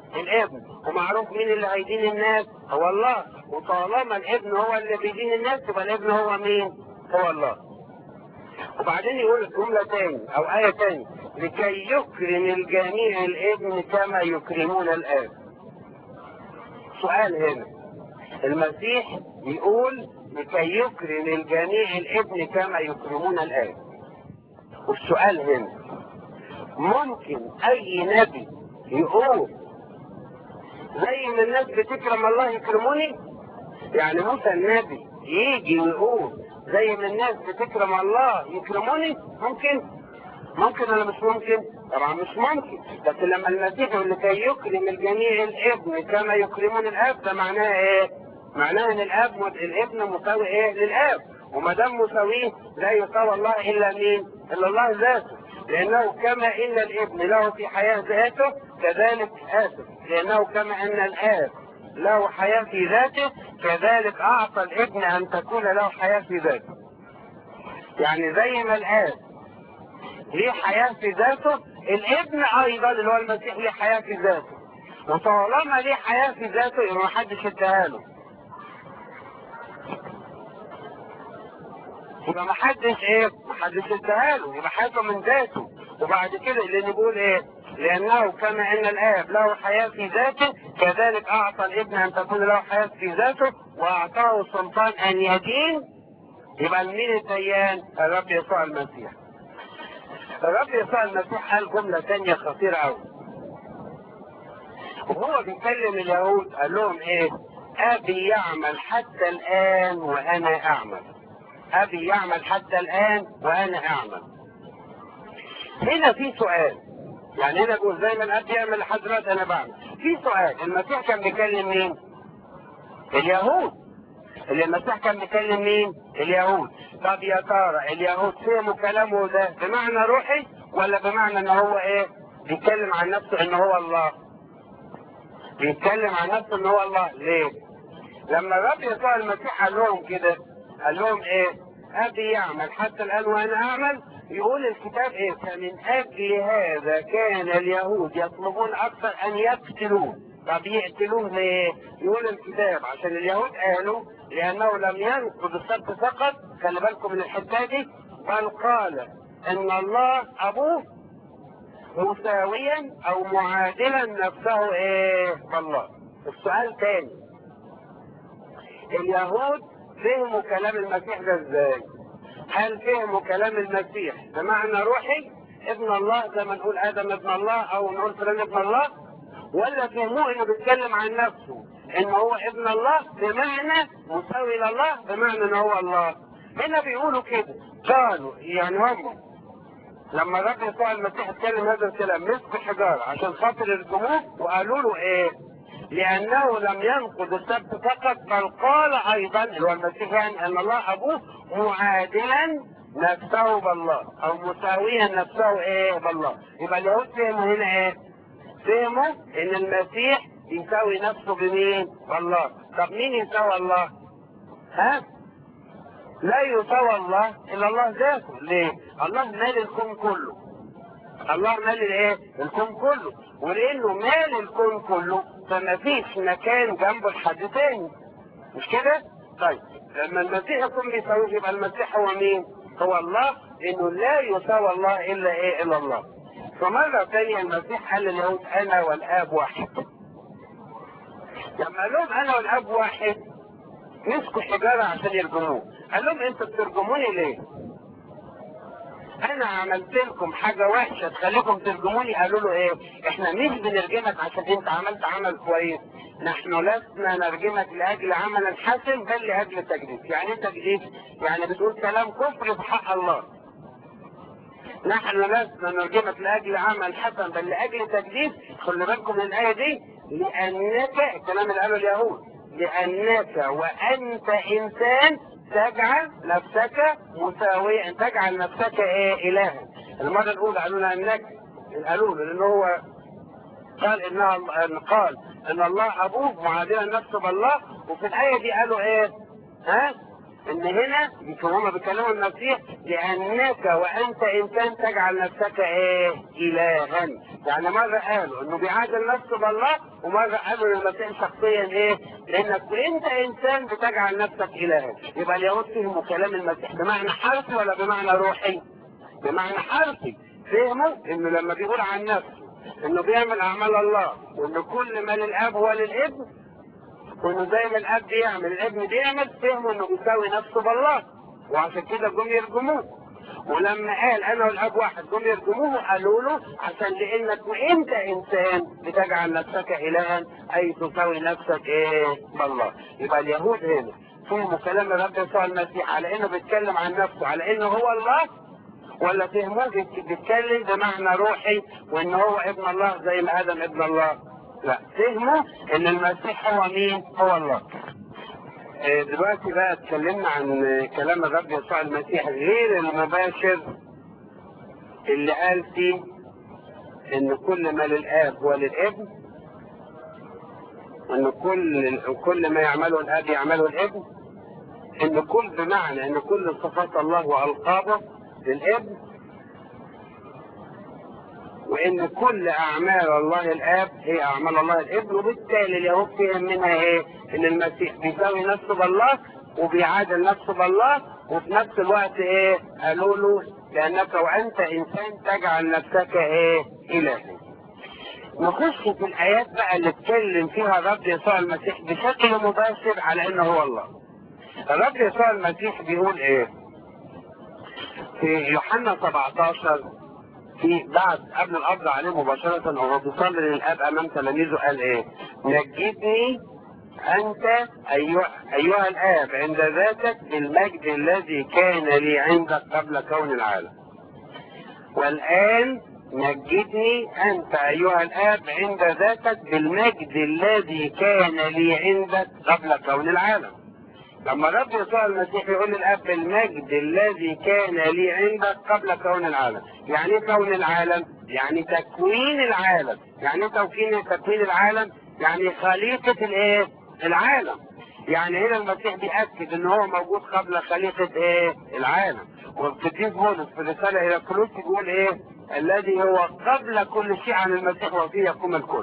الابن ومعروف مين اللي هيدين الناس هو الله وطالما الابن هو اللي بيدين الناس يبقى الابن هو مين هو الله وبعدين يقول الجملة تاني او آية تاني لكي يكرم الجميع الابن كما يكرمون الاب سؤال هنا المسيح يقول لكي يكرم الجميع الابن كما يكرمون الاب والسؤال هنا ممكن اي نبي يقول زي ما الناس بتكرم الله يكرموني يعني موسى النبي يجي ويقول زي ما الناس بتكرم الله يكرموني ممكن ممكن ولا مش ممكن طبعا مش ممكن بس لما المسيح يقول لكي يكرم الجميع الابن كما يكرمون الاب ده معناه ايه معناه ان الاب الابن مساوي ايه للاب وما دام مساويه لا يساوي الله الا مين الا الله ذاته لانه كما ان الابن له في حياه ذاته كذلك اسف لانه كما ان الاب له حياه في ذاته كذلك اعطى الابن ان تكون له حياه في ذاته يعني زي ما الاب ليه حياه في ذاته الابن ايضا اللي هو المسيح ليه حياه في ذاته وطالما ليه حياه في ذاته يبقى ما حدش اداها له يبقى ما حدش ايه ما حدش اداها له يبقى حياته من ذاته وبعد كده اللي نقول ايه لانه كما ان الاب له حياه في ذاته كذلك اعطى الابن ان تكون له حياه في ذاته واعطاه السلطان ان يدين يبقى مين الديان الرب يسوع المسيح الرب يسوع المسيح قال جمله ثانيه خطيره قوي وهو بيكلم اليهود قال لهم ايه ابي يعمل حتى الان وانا اعمل ابي يعمل حتى الان وانا اعمل هنا في سؤال يعني هنا بيقول زي ما الاب يعمل لحد دلوقتي انا بعمل في سؤال المسيح كان بيكلم مين اليهود اللي المسيح كان بيكلم مين اليهود طب يا ترى اليهود فهموا كلامه ده بمعنى روحي ولا بمعنى ان هو ايه بيتكلم عن نفسه ان هو الله بيتكلم عن نفسه ان هو الله ليه لما الرب يسوع المسيح قال لهم كده قال لهم ايه ابي يعمل حتى الان وانا اعمل يقول الكتاب ايه فمن اجل هذا كان اليهود يطلبون اكثر ان يقتلوه طب يقتلوه ليه يقول الكتاب عشان اليهود قالوا لانه لم ينقض السبت فقط خلي بالكم من الحته دي بل قال ان الله ابوه مساويا او معادلا نفسه ايه بالله السؤال تاني اليهود فهموا كلام المسيح ده ازاي هل فهموا كلام المسيح بمعنى روحي ابن الله زي ما نقول ادم ابن الله او نقول فلان ابن الله ولا فهموه انه بيتكلم عن نفسه ان هو ابن الله بمعنى مساوي لله بمعنى ان هو الله هنا بيقولوا كده قالوا يعني هم لما الرب يسوع المسيح اتكلم هذا الكلام مسكوا حجاره عشان خاطر الجموع وقالوا له ايه لأنه لم ينقض السبت فقط بل قال أيضا اللي هو المسيح يعني أن الله أبوه معادلا نفسه بالله أو مساويا نفسه إيه بالله يبقى اليهود فهموا هنا إيه؟ فهموا إن المسيح يساوي نفسه بمين؟ بالله طب مين يساوي الله؟ ها؟ لا يساوي الله إلا الله ذاته ليه؟ الله مال الكون كله الله مال الايه؟ الكون كله ولانه مال الكون كله فما فيش مكان جنبه لحد تاني مش كده؟ طيب لما المسيح يكون بيساويه يبقى المسيح هو مين؟ هو الله انه لا يساوي الله الا ايه؟ الا الله. فمرة تانية المسيح قال لليهود انا والاب واحد. لما قال لهم انا والاب واحد مسكوا حجارة عشان يرجموه. قال لهم انتوا بترجموني ليه؟ انا عملت لكم حاجه وحشه تخليكم ترجموني قالوا له ايه احنا مش بنرجمك عشان انت عملت عمل كويس نحن لسنا نرجمك لاجل عمل حسن بل لاجل تجديد يعني ايه تجديد يعني بتقول كلام كفر في حق الله نحن لسنا نرجمك لاجل عمل حسن بل لاجل تجديد خلي بالكم من الايه دي لانك الكلام اللي قاله اليهود لانك وانت انسان تجعل نفسك مساويا تجعل نفسك ايه الها المره الاولى قالوا لنا انك قالوا له لان هو قال انها إن قال ان الله ابوه معادلا نفسه بالله وفي الايه دي قالوا ايه ها ان هنا هم بيكلموا المسيح لانك وانت انسان تجعل نفسك ايه الها يعني مره قالوا انه بيعادل نفسه بالله ومره قالوا ان المسيح شخصيا ايه لانك وانت انسان بتجعل نفسك الها يبقى اليهود فهموا كلام المسيح بمعنى حرفي ولا بمعنى روحي بمعنى حرفي فهموا انه لما بيقول عن نفسه انه بيعمل اعمال الله وان كل ما للاب هو للابن وانه زي ما الاب بيعمل الابن بيعمل فهموا انه بيساوي نفسه بالله وعشان كده جم يرجموه ولما قال انا والاب واحد جم يرجموه قالوا له عشان لانك وانت انسان بتجعل نفسك الها اي تساوي نفسك ايه بالله يبقى اليهود هنا فهموا كلام الرب يسوع المسيح على انه بيتكلم عن نفسه على انه هو الله ولا فهموه بيتكلم بمعنى روحي وان هو ابن الله زي ما ادم ابن الله لا فهموا ان المسيح هو مين هو الله آه، دلوقتي بقى اتكلمنا عن كلام الرب يسوع المسيح غير المباشر اللي قال فيه ان كل ما للاب هو للابن وان كل كل ما يعمله الاب يعمله الابن ان كل بمعنى ان كل صفات الله والقابه للابن وان كل اعمال الله الاب هي اعمال الله الابن وبالتالي اليهود فهم منها ايه ان المسيح بيساوي نفسه بالله وبيعادل نفسه بالله وفي نفس الوقت ايه قالوا له لانك وانت انسان تجعل نفسك ايه الها نخش في الايات بقى اللي اتكلم فيها الرب يسوع المسيح بشكل مباشر على انه هو الله الرب يسوع المسيح بيقول ايه في يوحنا 17 في بعد قبل القبض عليه مباشرة وهو بيصلي للأب أمام تلاميذه قال إيه؟ نجدني أنت أيها, أيها الآب عند ذاتك بالمجد الذي كان لي عندك قبل كون العالم. والآن نجدني أنت أيها الآب عند ذاتك بالمجد الذي كان لي عندك قبل كون العالم. لما الرب يسوع المسيح يقول للاب المجد الذي كان لي عندك قبل كون العالم يعني ايه كون العالم يعني تكوين العالم يعني ايه تكوين تكوين العالم يعني خليقه الايه العالم يعني هنا المسيح بيأكد ان هو موجود قبل خليقه ايه العالم والقديس بولس في الرساله الى كلوس بيقول ايه الذي هو قبل كل شيء عن المسيح وفيه يقوم الكل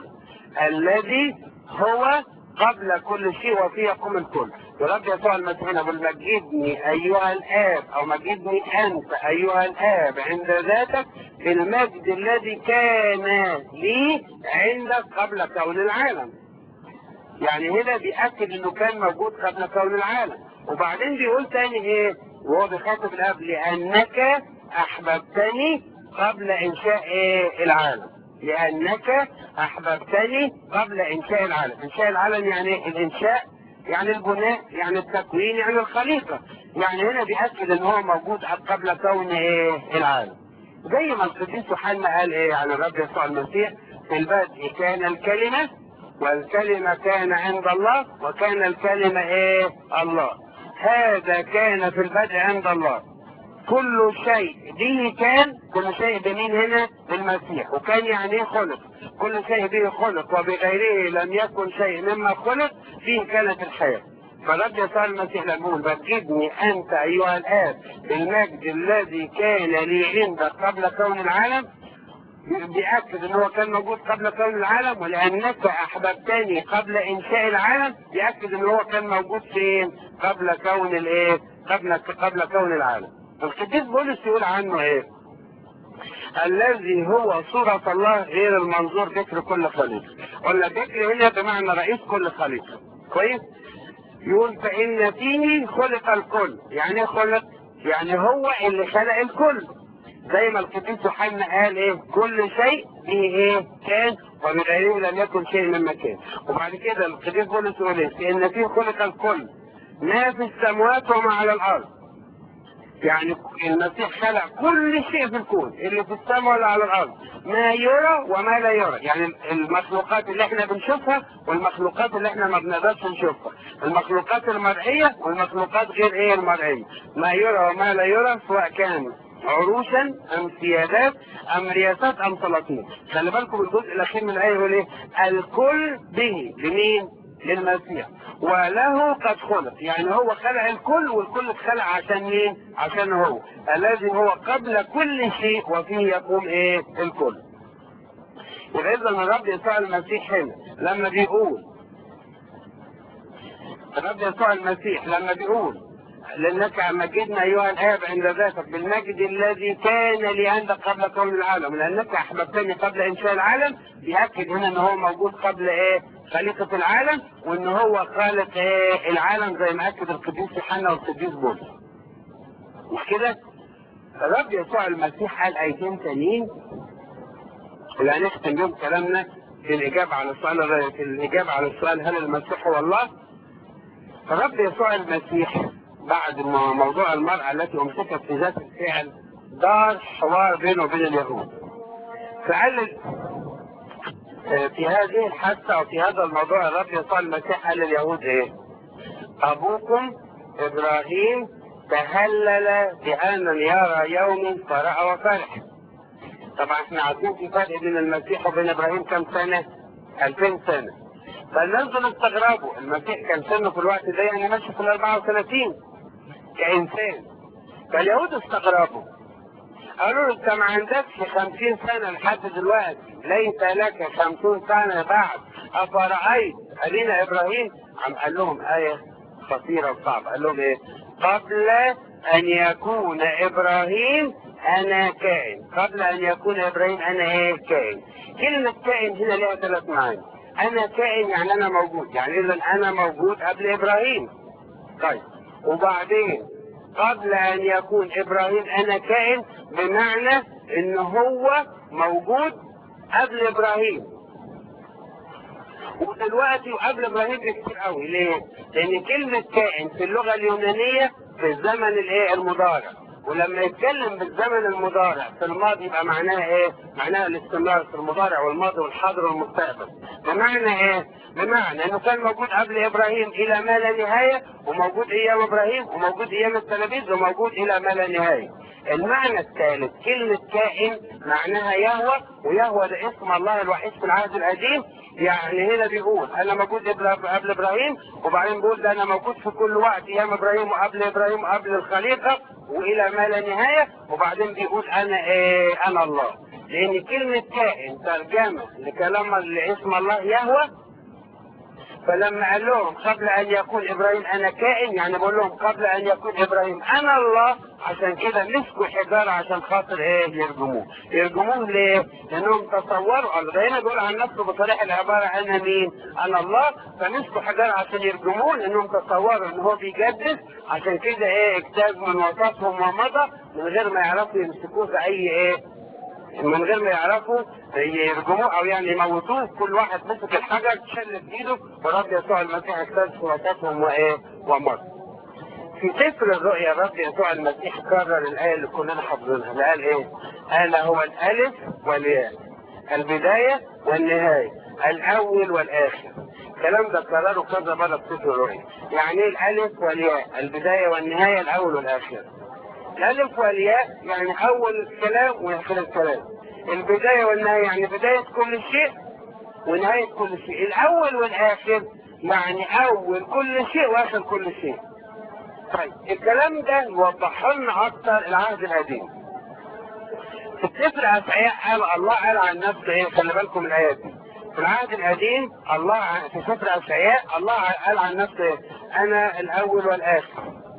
الذي هو قبل كل شيء وفيه يقوم الكل ورب يسوع المسيح يقول مجدني ايها الاب او مجدني انت ايها الاب عند ذاتك بالمجد الذي كان لي عندك قبل كون العالم يعني هنا بيأكد انه كان موجود قبل كون العالم وبعدين بيقول تاني ايه وهو بيخاطب الاب لانك احببتني قبل انشاء ايه العالم لانك احببتني قبل انشاء العالم انشاء العالم يعني الانشاء يعني البناء يعني التكوين يعني الخليقة يعني هنا بيأكد ان هو موجود قبل كون ايه العالم زي ما القديس يوحنا قال ايه عن الرب يسوع المسيح في البدء كان الكلمة والكلمة كان عند الله وكان الكلمة ايه الله هذا كان في البدء عند الله كل شيء به كان كل شيء بمين هنا بالمسيح وكان يعني ايه خلق كل شيء به خلق وبغيره لم يكن شيء مما خلق فيه كانت الحياة فالرب يسوع المسيح لما يقول مجدني انت ايها الاب بالمجد الذي كان لي عندك قبل كون العالم بيأكد ان هو كان موجود قبل كون العالم ولانك احببتني قبل انشاء العالم بيأكد ان هو كان موجود فين قبل كون الايه قبل قبل كون العالم القديس بولس يقول عنه ايه الذي هو صورة الله غير المنظور ذكر كل خليقة قلنا ذكر هنا بمعنى رئيس كل خليقة كويس يقول فإن فيه خلق الكل يعني ايه خلق يعني هو اللي خلق الكل زي ما القديس يوحنا قال ايه كل شيء به ايه كان وبغيره لم يكن شيء مما كان وبعد كده القديس بولس يقول ايه فإن فيه خلق الكل ما في السماوات وما على الارض يعني المسيح خلق كل شيء في الكون اللي في السماء ولا على الارض ما يرى وما لا يرى يعني المخلوقات اللي احنا بنشوفها والمخلوقات اللي احنا ما بنقدرش نشوفها المخلوقات المرئيه والمخلوقات غير ايه المرئيه ما يرى وما لا يرى سواء كان عروشا ام سيادات ام رياسات ام سلاطين خلي بالكم الجزء الاخير من الايه يقول ايه الكل به لمين للمسيح وله قد خلق يعني هو خلق الكل والكل اتخلق عشان مين عشان هو الذي هو قبل كل شيء وفيه يقوم ايه الكل يبقى اذا الرب يسوع المسيح هنا لما بيقول الرب يسوع المسيح لما بيقول لانك مجدنا ايها الاب عند ذاتك بالمجد الذي كان لي عندك قبل كون العالم لانك احببتني قبل انشاء العالم بياكد هنا ان هو موجود قبل ايه خليقه العالم وان هو خالق ايه العالم زي ما اكد القديس يوحنا والقديس بولس مش كده الرب يسوع المسيح قال ايتين تانيين اللي هنختم بيهم كلامنا في الاجابه على السؤال في الاجابه على السؤال هل المسيح هو الله الرب يسوع المسيح بعد موضوع المرأة التي أمسكت في ذات الفعل دار حوار بينه وبين اليهود فقال في هذه الحادثة أو في هذا الموضوع الرب يسوع المسيح قال لليهود إيه؟ أبوكم إبراهيم تهلل بأن يرى يوم فرأى وفرح طبعا احنا عارفين في فرق بين المسيح وبين إبراهيم كم سنة؟ 2000 سنة فالناس دول استغربوا المسيح كان سنه في الوقت ده يعني ماشي في ال 34 كإنسان فاليهود استغربوا قالوا له انت ما عندكش 50 سنة لحد دلوقتي ليس لك 50 سنة بعد أفرأيت ألينا إبراهيم عم قال لهم آية خطيرة وصعبة قال لهم إيه قبل أن يكون إبراهيم أنا كائن قبل أن يكون إبراهيم أنا إيه كائن كلمة كائن هنا لها ثلاث معاني أنا كائن يعني أنا موجود يعني إذا أنا موجود قبل إبراهيم طيب وبعدين قبل ان يكون ابراهيم انا كائن بمعنى ان هو موجود قبل ابراهيم ودلوقتي وقبل ابراهيم بكتير قوي ليه؟ لان كلمه كائن في اللغه اليونانيه في الزمن الايه المضارع ولما يتكلم بالزمن المضارع في الماضي يبقى معناها ايه؟ معناها الاستمرار في المضارع والماضي والحاضر والمستقبل. بمعنى ايه؟ بمعنى انه كان موجود قبل ابراهيم الى ما لا نهايه وموجود ايام ابراهيم وموجود ايام التلاميذ وموجود الى ما لا نهايه. المعنى الثالث كلمة كائن معناها يهوى ويهوى ده اسم الله الوحيد في العهد القديم يعني هنا بيقول انا موجود قبل ابراهيم وبعدين بيقول ده انا موجود في كل وقت ايام ابراهيم وقبل ابراهيم وقبل الخليقه والى ما لا نهايه وبعدين بيقول انا ايه انا الله لان كلمه كائن ترجمه لكلام لاسم الله يهوى فلما قال لهم قبل ان يكون ابراهيم انا كائن يعني بقول لهم قبل ان يكون ابراهيم انا الله عشان كده مسكوا حجاره عشان خاطر ايه يرجموه يرجموه ليه؟ لانهم تصوروا الله هنا بيقول عن نفسه بصريح العباره انا مين؟ انا الله فمسكوا حجاره عشان يرجموه لانهم تصوروا ان هو بيجدد عشان كده ايه اجتاز من وسطهم ومضى من غير ما يعرفوا يمسكوه في اي ايه من غير ما يعرفوا يرجموه او يعني يموتوه كل واحد مسك الحجر شل في ايده ورب يسوع المسيح اجتاز في وسطهم وايه ومضى في سفر الرؤيا الرب يسوع المسيح كرر الآية اللي كلنا حافظينها اللي قال إيه؟ أنا هو الألف والياء البداية والنهاية الأول والآخر الكلام ده كرره كذا مرة في سفر الرؤيا يعني إيه الألف والياء البداية والنهاية الأول والآخر الألف والياء يعني أول الكلام وآخر الكلام البداية والنهاية يعني بداية كل شيء ونهاية كل شيء الأول والآخر يعني أول كل شيء وآخر كل شيء طيب الكلام ده يوضح لنا اكتر العهد القديم في سفر اشعياء قال الله قال عن نفسه ايه خلي بالكم من الايات دي في العهد القديم الله في سفر اشعياء الله قال عن نفسه ايه انا الاول والاخر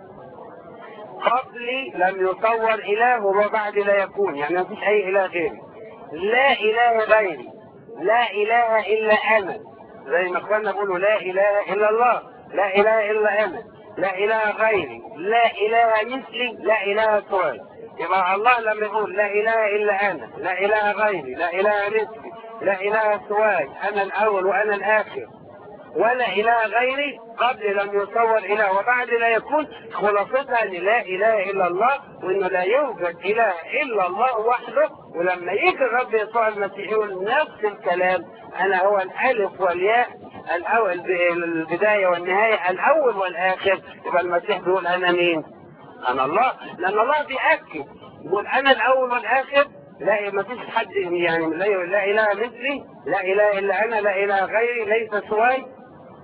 قبلي لم يصور اله وبعد لا يكون يعني ما فيش اي اله غيري لا اله غيري لا اله الا انا زي ما اخواننا بيقولوا لا اله الا الله لا اله الا انا لا اله غيري لا اله مثلي لا اله سواي يبقى الله لما يقول لا اله الا انا لا اله غيري لا اله مثلي لا اله سواي انا الاول وانا الاخر ولا اله غيري قبل لم يصور اله وبعد لا يكون خلاصتها ان لا اله الا الله وانه لا يوجد اله الا الله وحده ولما يجي الرب يسوع المسيح يقول نفس الكلام انا هو الالف والياء الاول البدايه والنهايه الاول والاخر يبقى المسيح بيقول انا مين؟ انا الله لان الله بياكد يقول انا الاول والاخر لا ما فيش حد يعني لا, لا اله مثلي لا اله الا انا لا اله غيري ليس سواي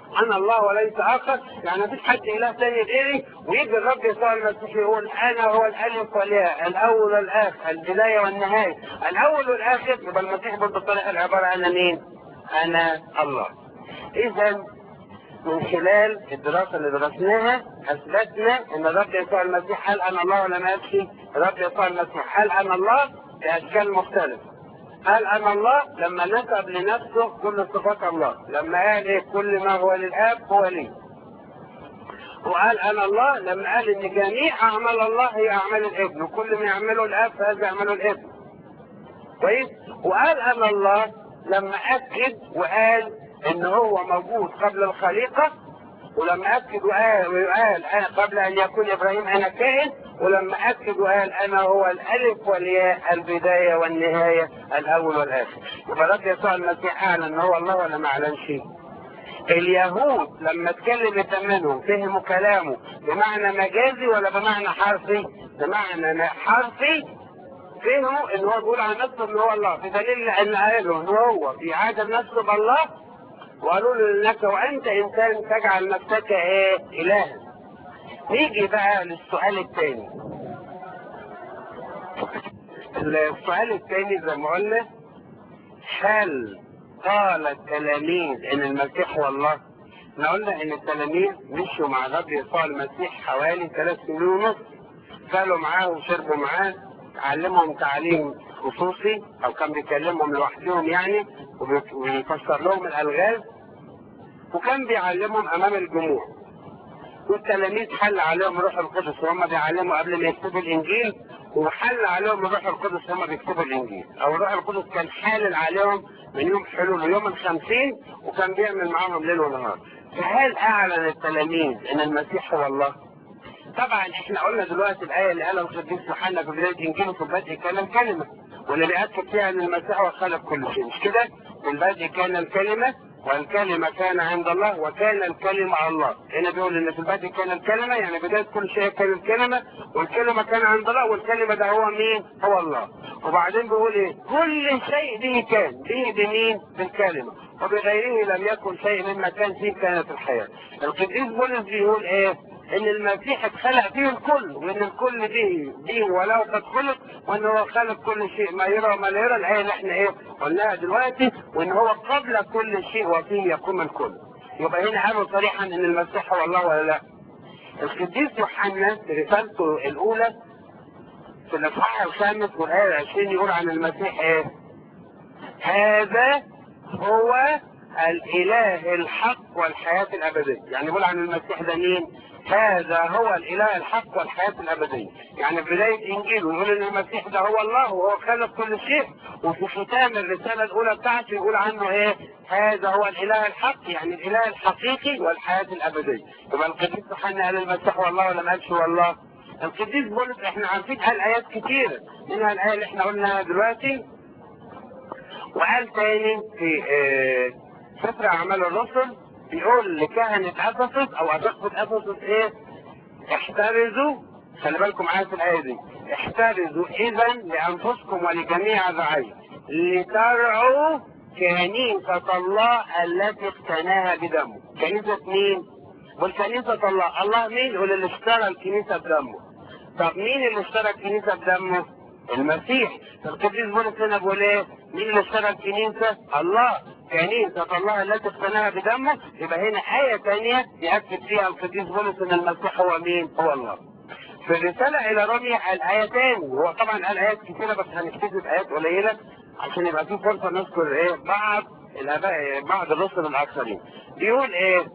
انا الله وليس اخر يعني مفيش حد اله تاني غيري ويجي الرب يسوع المسيح يقول انا هو الالف والياء الاول والاخر البدايه والنهايه الاول والاخر يبقى المسيح برضه طالع العباره انا مين؟ انا الله. اذا من خلال الدراسة اللي درسناها أثبتنا أن الرب يسوع المسيح قال أنا الله ولا ما قالش؟ الرب يسوع المسيح قال أنا الله بأشكال مختلفة. قال أنا الله لما نسب لنفسه كل صفات الله، لما قال إيه كل ما هو للآب هو لي. وقال أنا الله لما قال إن جميع أعمال الله هي أعمال الابن، وكل ما يعمله الآب فهذا يعمله الابن. كويس؟ وقال أنا الله لما أكد وقال ان هو موجود قبل الخليقة ولما اكد وقال وقال انا قبل ان يكون ابراهيم انا كائن ولما اكد وقال انا هو الالف والياء البداية والنهاية الاول والاخر يبقى رب يسوع المسيح اعلن ان هو الله ولا ما اعلنش اليهود لما اتكلم منهم فهموا كلامه بمعنى مجازي ولا بمعنى حرفي بمعنى حرفي فهموا ان هو بيقول عن نفسه ان هو الله بدليل ان قالوا ان هو بيعادل نفسه بالله وقالوا له انك وانت انسان تجعل نفسك ايه الها نيجي بقى للسؤال الثاني السؤال الثاني زي ما قلنا هل قال التلاميذ ان المسيح هو الله احنا قلنا ان التلاميذ مشوا مع الرب يسوع المسيح حوالي ثلاث سنين ونص كانوا معاه وشربوا معاه علمهم تعليم خصوصي او كان بيكلمهم لوحدهم يعني وبيفسر لهم الالغاز وكان بيعلمهم امام الجموع والتلاميذ حل عليهم روح القدس وهم بيعلموا قبل ما يكتبوا الانجيل وحل عليهم الروح القدس وهم بيكتبوا الانجيل او الروح القدس كان حالل عليهم من يوم حلول يوم الخمسين وكان بيعمل معاهم ليل ونهار فهل اعلن التلاميذ ان المسيح هو الله؟ طبعا احنا قلنا دلوقتي الايه اللي قالها القديس يوحنا في بدايه انجيله في البدء كان الكلمه واللي بيأكد فيها ان المسيح هو خلق كل شيء مش كده؟ في البدء كان الكلمه والكلمة كان عند الله وكان الكلمة الله هنا بيقول ان في البدء كان الكلمة يعني بداية كل شيء كان الكلمة والكلمة كان عند الله والكلمة ده هو مين هو الله وبعدين بيقول ايه كل شيء به كان به بمين بالكلمة وبغيره لم يكن شيء مما كان فيه كانت الحياة القديس بولس بيقول ايه ان المسيح اتخلق فيه الكل وان الكل به به ولو قد خلق وان هو خلق كل شيء ما يرى وما لا يرى الايه اللي احنا ايه قلناها دلوقتي وان هو قبل كل شيء وفيه يقوم الكل يبقى هنا قالوا صريحا ان المسيح هو الله ولا لا القديس يوحنا في رسالته الاولى في الاصحاح الخامس والايه 20 يقول عن المسيح ايه هذا هو الاله الحق والحياه الابديه يعني يقول عن المسيح ده مين هذا هو الاله الحق والحياه الابديه يعني في بدايه انجيله يقول ان المسيح ده هو الله وهو خلق كل شيء وفي ختام الرساله الاولى بتاعته يقول عنه ايه هذا هو الاله الحق يعني الاله الحقيقي والحياه الابديه يبقى القديس يوحنا قال المسيح هو الله ولا ما قالش هو الله القديس بولس احنا عارفين قال ايات كتيره منها الايه اللي احنا قلناها دلوقتي وقال تاني في اه سفر اعمال الرسل بيقول لكهنة افسس او اسقفة افسس ايه احترزوا خلي بالكم معايا في الايه دي احترزوا اذا لانفسكم ولجميع الرعية لترعوا كنيسة الله التي اقتناها بدمه كنيسة مين؟ والكنيسة الله الله مين؟ يقول اللي اشترى الكنيسة بدمه طب مين اللي اشترى الكنيسة بدمه؟ المسيح القديس بولس هنا بيقول ايه؟ مين اللي اشترى الكنيسة؟ الله كنيسة الله التي اقتناها بدمه يبقى هنا آية ثانية يأكد فيها القديس بولس ان المسيح هو مين؟ هو الله. في الرسالة إلى روميا قال آية تاني هو طبعا قال آيات كثيرة بس هنكتفي بآيات قليلة عشان يبقى في فرصة نذكر إيه بعض الآباء بعض الرسل الآخرين. بيقول إيه؟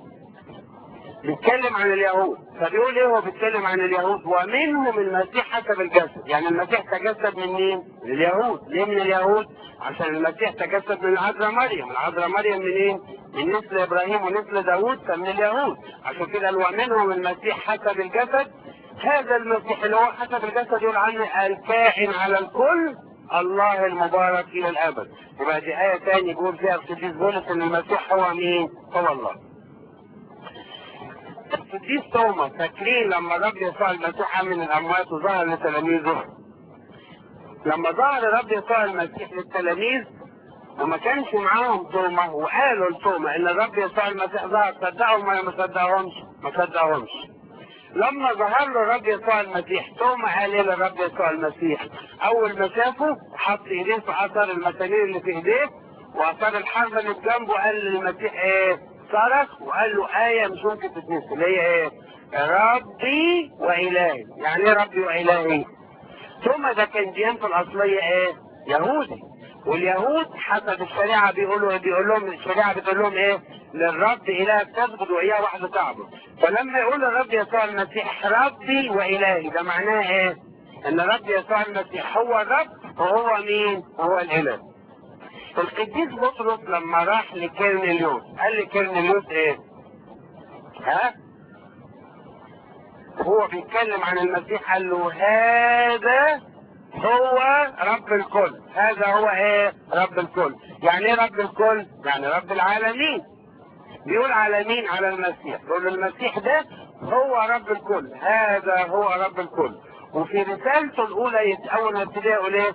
بيتكلم عن اليهود فبيقول ايه هو بيتكلم عن اليهود ومنهم المسيح حسب الجسد يعني المسيح تجسد من مين من اليهود ليه من اليهود عشان المسيح تجسد من العذراء مريم العذراء مريم من ايه من نسل ابراهيم ونسل داوود فمن اليهود عشان كده قال ومنهم المسيح حسب الجسد هذا المسيح اللي هو حسب الجسد يقول عنه الكائن على الكل الله المبارك الى الابد يبقى دي ايه تاني يقول فيها القديس بولس ان المسيح هو مين هو الله القديس توما فاكرين لما الرب يسوع المسيح من الاموات وظهر لتلاميذه لما ظهر الرب يسوع المسيح للتلاميذ وما كانش معاهم تومة وقالوا لتومة ان الرب يسوع المسيح ظهر صدقهم ولا ما صدقهمش؟ ما صدقهمش. لما ظهر له الرب يسوع المسيح توما قال ايه للرب يسوع المسيح؟ اول ما شافه حط ايديه في اثار المسامير اللي في ايديه واثار الحرب اللي في جنبه قال للمسيح ايه؟ صرخ وقال له آية مش ممكن تتنسي اللي هي ايه؟ ربي وإلهي، يعني ايه ربي وإلهي؟ ثم ده كان ديانته الأصلية ايه؟ يهودي واليهود حسب الشريعة بيقولوا بيقول لهم الشريعة بتقول لهم ايه؟ للرب إلهك تسجد وإياه وحده تعبد فلما يقول الرب يسوع المسيح ربي وإلهي ده معناه ايه؟ إن الرب يسوع المسيح هو الرب وهو مين؟ هو الإله القديس بطرس لما راح لكيرنيليوس قال لكيرنيليوس ايه؟ ها؟ هو بيتكلم عن المسيح قال له هذا هو رب الكل هذا هو ايه رب الكل يعني ايه رب الكل يعني رب العالمين بيقول على مين على المسيح بيقول المسيح ده هو رب الكل هذا هو رب الكل وفي رسالته الاولى اول ما ابتدى يقول ايه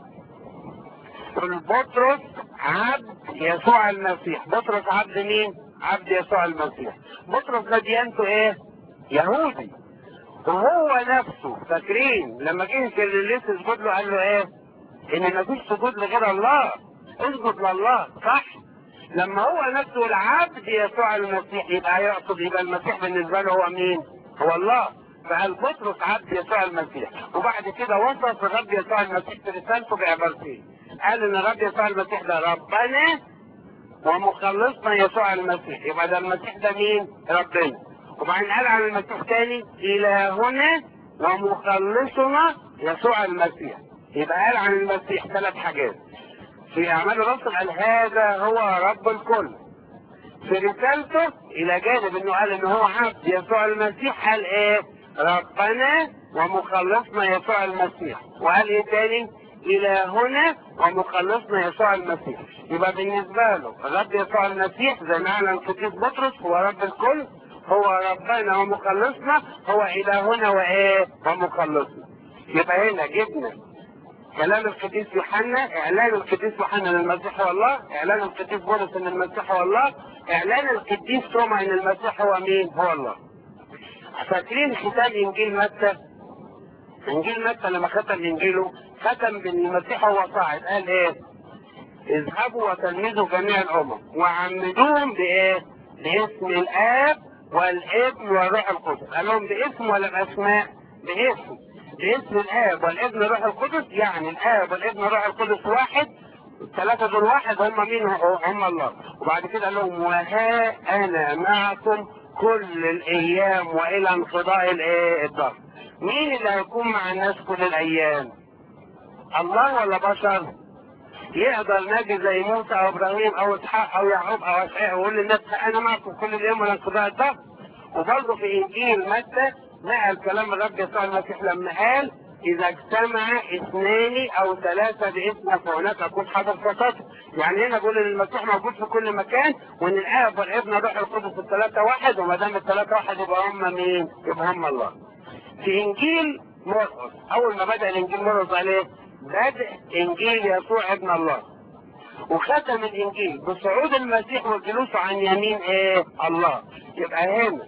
يقول بطرس عبد يسوع المسيح بطرس عبد مين عبد يسوع المسيح بطرس ده ديانته ايه يهودي وهو نفسه فاكرين لما جه كيرلس يسجد له قال له ايه؟ ان مفيش سجود لغير الله اسجد لله صح؟ لما هو نفسه العبد يسوع المسيح يبقى يقصد يبقى المسيح بالنسبه له هو مين؟ هو الله فقال بطرس عبد يسوع المسيح وبعد كده وصف الرب يسوع المسيح في رسالته بعبارتين قال ان الرب يسوع المسيح ده ربنا ومخلصنا يسوع المسيح يبقى ده المسيح ده مين؟ ربنا وبعدين قال عن المسيح تاني إلهنا ومخلصنا يسوع المسيح يبقى قال عن المسيح ثلاث حاجات في أعمال الرسل قال هذا هو رب الكل في رسالته إلى جانب إنه قال إن هو عبد يسوع المسيح قال إيه؟ ربنا ومخلصنا يسوع المسيح وقال إيه تاني؟ إلهنا ومخلصنا يسوع المسيح يبقى بالنسبة له الرب يسوع المسيح زي ما أعلن القديس بطرس هو رب الكل هو ربنا ومخلصنا هو إلهنا وإيه ومخلصنا يبقى هنا جبنا كلام القديس يوحنا إعلان القديس يوحنا أن المسيح هو الله إعلان القديس بولس أن المسيح هو الله إعلان القديس توما أن المسيح هو مين هو الله فاكرين ختام إنجيل متى إنجيل متى لما ختم إنجيله ختم بأن المسيح هو صاعد قال إيه اذهبوا وتلمذوا جميع الأمم وعمدوهم بإيه باسم الآب والابن والروح القدس قال لهم باسم ولا باسماء باسم باسم الاب والابن والروح القدس يعني الاب والابن والروح القدس واحد الثلاثة دول واحد هم مين هم الله وبعد كده قال لهم وها انا معكم كل الايام والى انقضاء الايه الدهر مين اللي هيكون مع الناس كل الايام الله ولا بشر يقدر نبي زي موسى او ابراهيم او اسحاق او يعقوب او اشعياء ويقول للناس انا معكم كل اليوم ولا انقضاء الدهر وبرضه في انجيل متى نقل كلام الرب يسوع المسيح لما قال اذا اجتمع اثنان او ثلاثه باسمك فهناك اكون حاضر وسطهم يعني هنا بيقول ان المسيح موجود في كل مكان وان الاب والابن والروح القدس الثلاثه واحد وما دام الثلاثه واحد يبقى هم مين؟ يبقى هم الله. في انجيل مرقس اول ما بدا الانجيل مرقس قال ايه؟ بدء انجيل يسوع ابن الله وختم الانجيل بصعود المسيح وجلوسه عن يمين ايه الله يبقى هنا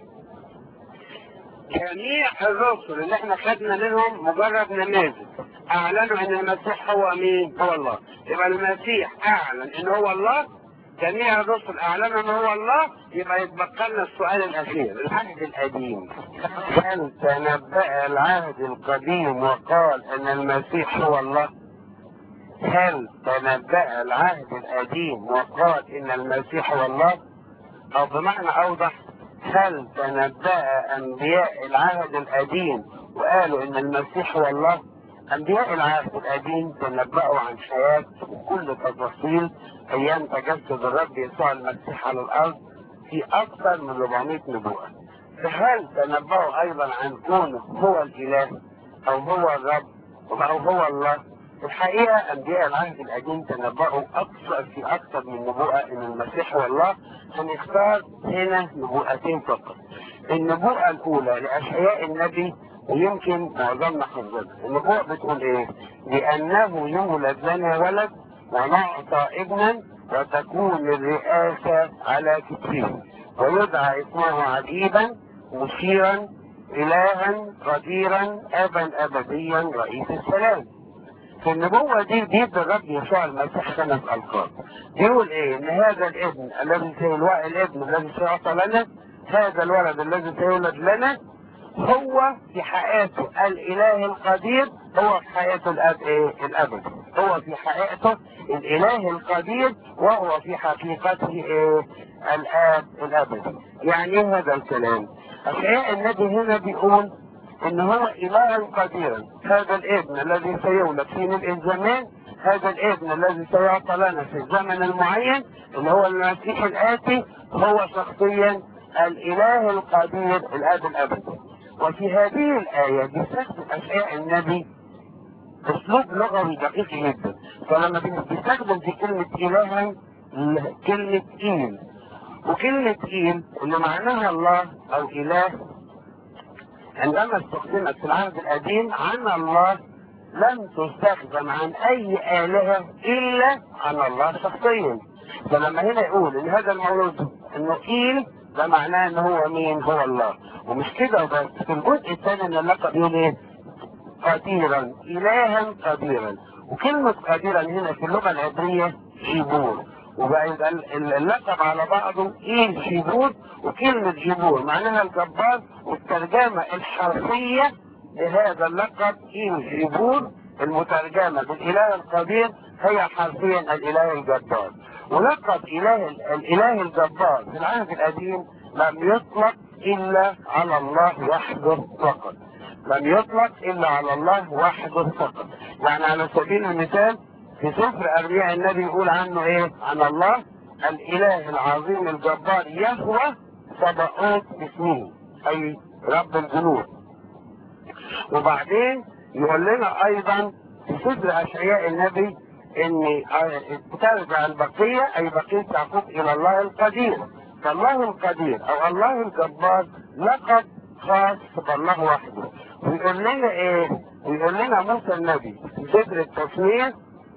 جميع الرسل اللي احنا خدنا منهم مجرد نماذج اعلنوا ان المسيح هو مين هو الله يبقى المسيح اعلن ان هو الله جميع الرسل اعلنوا ان هو الله يبقى يتبقى لنا السؤال الاخير العهد القديم هل تنبأ العهد القديم وقال ان المسيح هو الله هل تنبأ العهد القديم وقال ان المسيح هو الله او بمعنى اوضح هل تنبأ انبياء العهد القديم وقالوا ان المسيح هو الله انبياء العهد القديم تنبأوا عن حياة وكل تفاصيل ايام تجسد الرب يسوع المسيح على الارض في اكثر من 400 نبوءة فهل تنبأوا ايضا عن كونه هو الاله او هو الرب او هو الله الحقيقة أنبياء العهد القديم تنبأوا أكثر في أكثر من نبوءة إن المسيح هو الله هنختار هنا نبوءتين فقط. النبوءة الأولى لأشعياء النبي ويمكن معظمنا حفظها. النبوءة بتقول إيه؟ لأنه يولد لنا ولد ونعطى ابنا وتكون الرئاسة على كتفه ويدعى اسمه عجيبا مشيرا إلها قديرا أبا أبديا رئيس السلام في النبوة دي بيد الرب يسوع المسيح خمس ألقاب يقول إيه إن هذا الابن الذي سيلوى الابن الذي سيعطى لنا هذا الولد الذي سيولد لنا هو في حياته الإله القدير هو في حياته الأب إيه الأبد هو في حياته الإله القدير وهو في حقيقته إيه الآب الأبدي يعني إيه هذا الكلام أشعياء النبي هنا بيقول ان هو اله قديرا هذا الابن الذي سيولد في ملء الزمان هذا الابن الذي سيعطى لنا في الزمن المعين اللي هو المسيح الاتي هو شخصيا الاله القدير الاب الابدي وفي هذه الايه بيستخدم اشياء النبي اسلوب لغوي دقيق جدا فلما بيستخدم في كلمه اله كلمه ايل وكلمه ايل اللي معناها الله او اله عندما استخدمت في العهد القديم عن الله لم تستخدم عن اي آلهة الا عن الله شخصيا فلما هنا يقول ان هذا المولود انه ايل ده معناه ان هو مين هو الله ومش كده بس في الجزء الثاني من اللقب يقول ايه قديرا الها قديرا وكلمة قديرا هنا في اللغة العبرية شيبور وبقى يبقى اللقب على بعضه ايه شيبور وكلمة جبور معناها الجبار والترجمة الحرفية لهذا اللقب ايه جبور المترجمة بالاله القدير هي حرفيا الاله الجبار ولقب اله الاله الجبار في العهد القديم لم يطلق الا على الله وحده فقط لم يطلق الا على الله وحده فقط يعني على سبيل المثال في سفر ارمياء النبي يقول عنه ايه عن الله الاله العظيم الجبار يهوى سبقات اسمه اي رب الجنود وبعدين يقول لنا ايضا في سفر اشعياء النبي ان ترجع البقيه اي بقيه يعقوب الى الله القدير فالله القدير او الله الجبار لقب خاص بالله وحده ويقول لنا ايه ويقول لنا موسى النبي في سفر التثنيه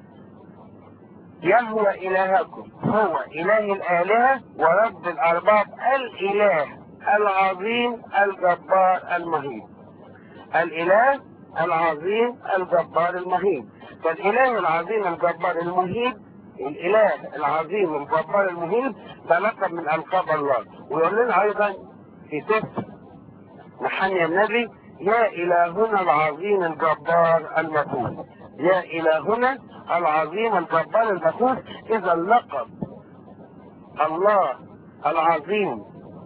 يهوى إلهكم هو إله الآلهة ورب الأرباب الإله العظيم الجبار المهيب الإله العظيم الجبار المهيب فالإله العظيم الجبار المهيب الإله العظيم الجبار المهيب ده لقب من ألقاب الله ويقول لنا أيضا في سفر محني النبي يا إلهنا العظيم الجبار المفوز يا إلهنا العظيم الجبار المفوز إذا اللقب الله العظيم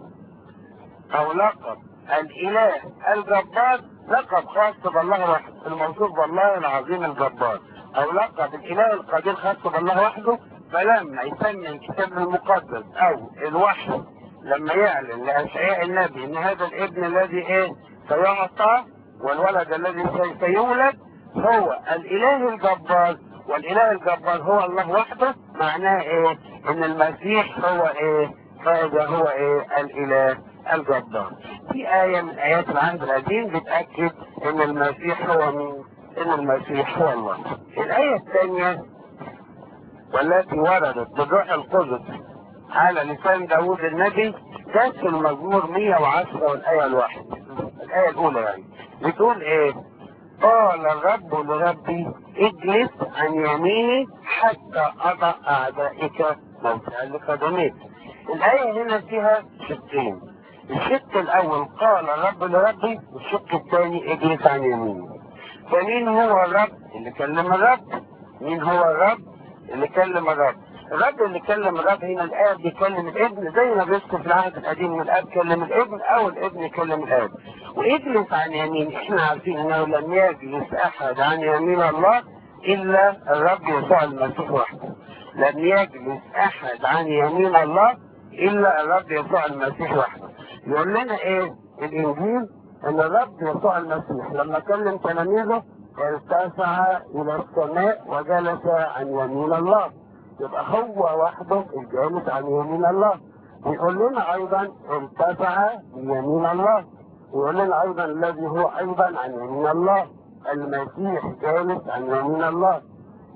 أو لقب الإله الجبار لقب خاص بالله وحده الموصوف بالله العظيم الجبار أو لقب الإله القدير خاص بالله وحده فلما يسمي الكتاب المقدس أو الوحي لما يعلن لأشعياء النبي إن هذا الابن الذي إيه سيعطى والولد الذي سيولد هو الاله الجبار والاله الجبار هو الله وحده معناه ايه ان المسيح هو ايه هذا هو ايه الاله الجبار في آية من آيات العهد القديم بتأكد ان المسيح هو مين ان المسيح هو الله الآية الثانية والتي وردت بالروح القدس على لسان داوود النبي كانت في المزمور 110 والآية الواحد الآية الأولى يعني بتقول إيه؟ قال الرب لربي اجلس عن يميني حتى أضع أعدائك موسى لقدميك الآية هنا فيها شقين الشق الأول قال الرب لربي والشق الثاني اجلس عن يميني فمين هو الرب اللي كلم الرب؟ مين هو الرب اللي كلم الرب؟ الرب اللي كلم الرب هنا الاب بيكلم الابن زي ما بيذكر في العهد القديم ان الاب كلم الابن او الابن يكلم الاب واجلس عن يمين احنا عارفين انه لم يجلس احد عن يمين الله الا الرب يسوع المسيح وحده لم يجلس احد عن يمين الله الا الرب يسوع المسيح وحده يقول لنا ايه الانجيل ان الرب يسوع المسيح لما كلم تلاميذه ارتفع الى السماء وجلس عن يمين الله يبقى هو وحده الجالس عن يمين الله ويقول لنا ايضا ارتفع بيمين الله ويقول لنا ايضا الذي هو ايضا عن يمين الله المسيح جالس عن يمين الله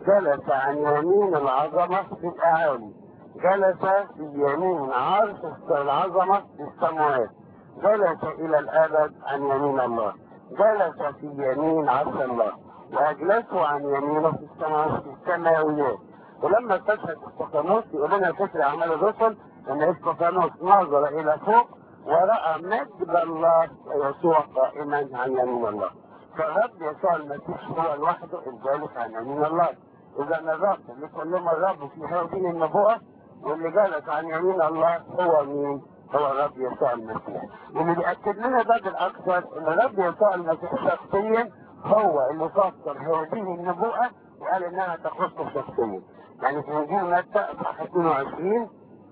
جلس عن يمين العظمة في الأعالي جلس في يمين عرش العظمة في السماوات جلس إلى الأبد عن يمين الله جلس في يمين عرش الله وأجلسه عن يمينه في السماوات في السماويات ولما استشهد استفانوس يقول لنا فكر أعمال الرسل أن استفانوس نظر إلى فوق ورأى مجد الله ويسوع قائما عن يمين الله فالرب يسوع المسيح هو لوحده الجالس عن يمين الله اذا الرب اللي كلم الرب في هذه النبوءه واللي جالس عن يمين الله هو مين؟ هو الرب يسوع المسيح واللي بيأكد لنا ده بالاكثر ان الرب يسوع المسيح شخصيا هو اللي فسر هذه النبوءه وقال انها تخصه شخصيا يعني في انجيل متى اصحاح 22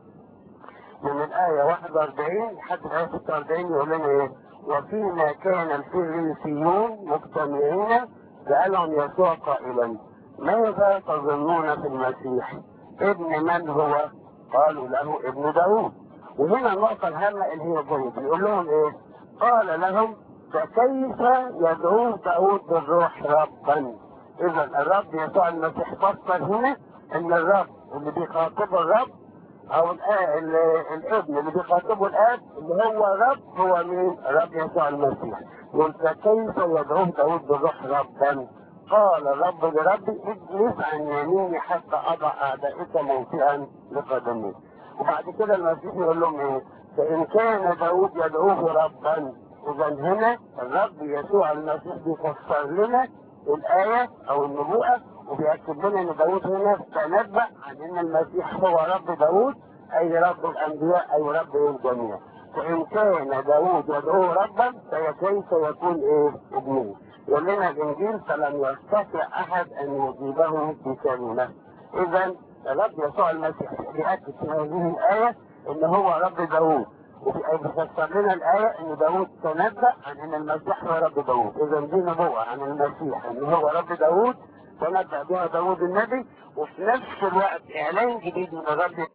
من الآية 41 لحد الآية 46 يقول لنا إيه؟ وفيما كان الفريسيون مجتمعين سألهم يسوع قائلا ماذا تظنون في المسيح؟ ابن من هو؟ قالوا له ابن داوود وهنا النقطة الهامة اللي هي جيد يقول لهم إيه؟ قال لهم فكيف يدعوه داوود بالروح ربا؟ إذا الرب يسوع المسيح فسر هنا إن الرب اللي بيخاطبه الرب او الابن اللي بيخاطبه الاب اللي هو رب هو مين؟ رب يسوع المسيح. يقول فكيف يدعوه داود بالروح ربا؟ قال الرب لربي اجلس عن يميني حتى اضع اعدائك موطئا لقدمي. وبعد كده المسيح يقول لهم ايه؟ فان كان داود يدعوه ربا اذا هنا الرب يسوع المسيح بيفسر لنا الايه او النبوءه وبيأكد لنا ان داوود هنا تنبأ عن ان المسيح هو رب داوود اي رب الانبياء اي رب الجميع فان كان داوود يدعوه ربا فكيف يكون ايه ابنه يقول لنا الانجيل فلم يستطع احد ان يجيبه في كلمه اذا الرب يسوع المسيح بيأكد في هذه الايه ان هو رب داوود وبيفسر لنا الآية إن داوود تنبأ عن إن المسيح هو رب داوود، إذا دي نبوة عن المسيح إن هو رب داوود تنبأ بها داوود النبي وفي نفس الوقت إعلان جديد من الرب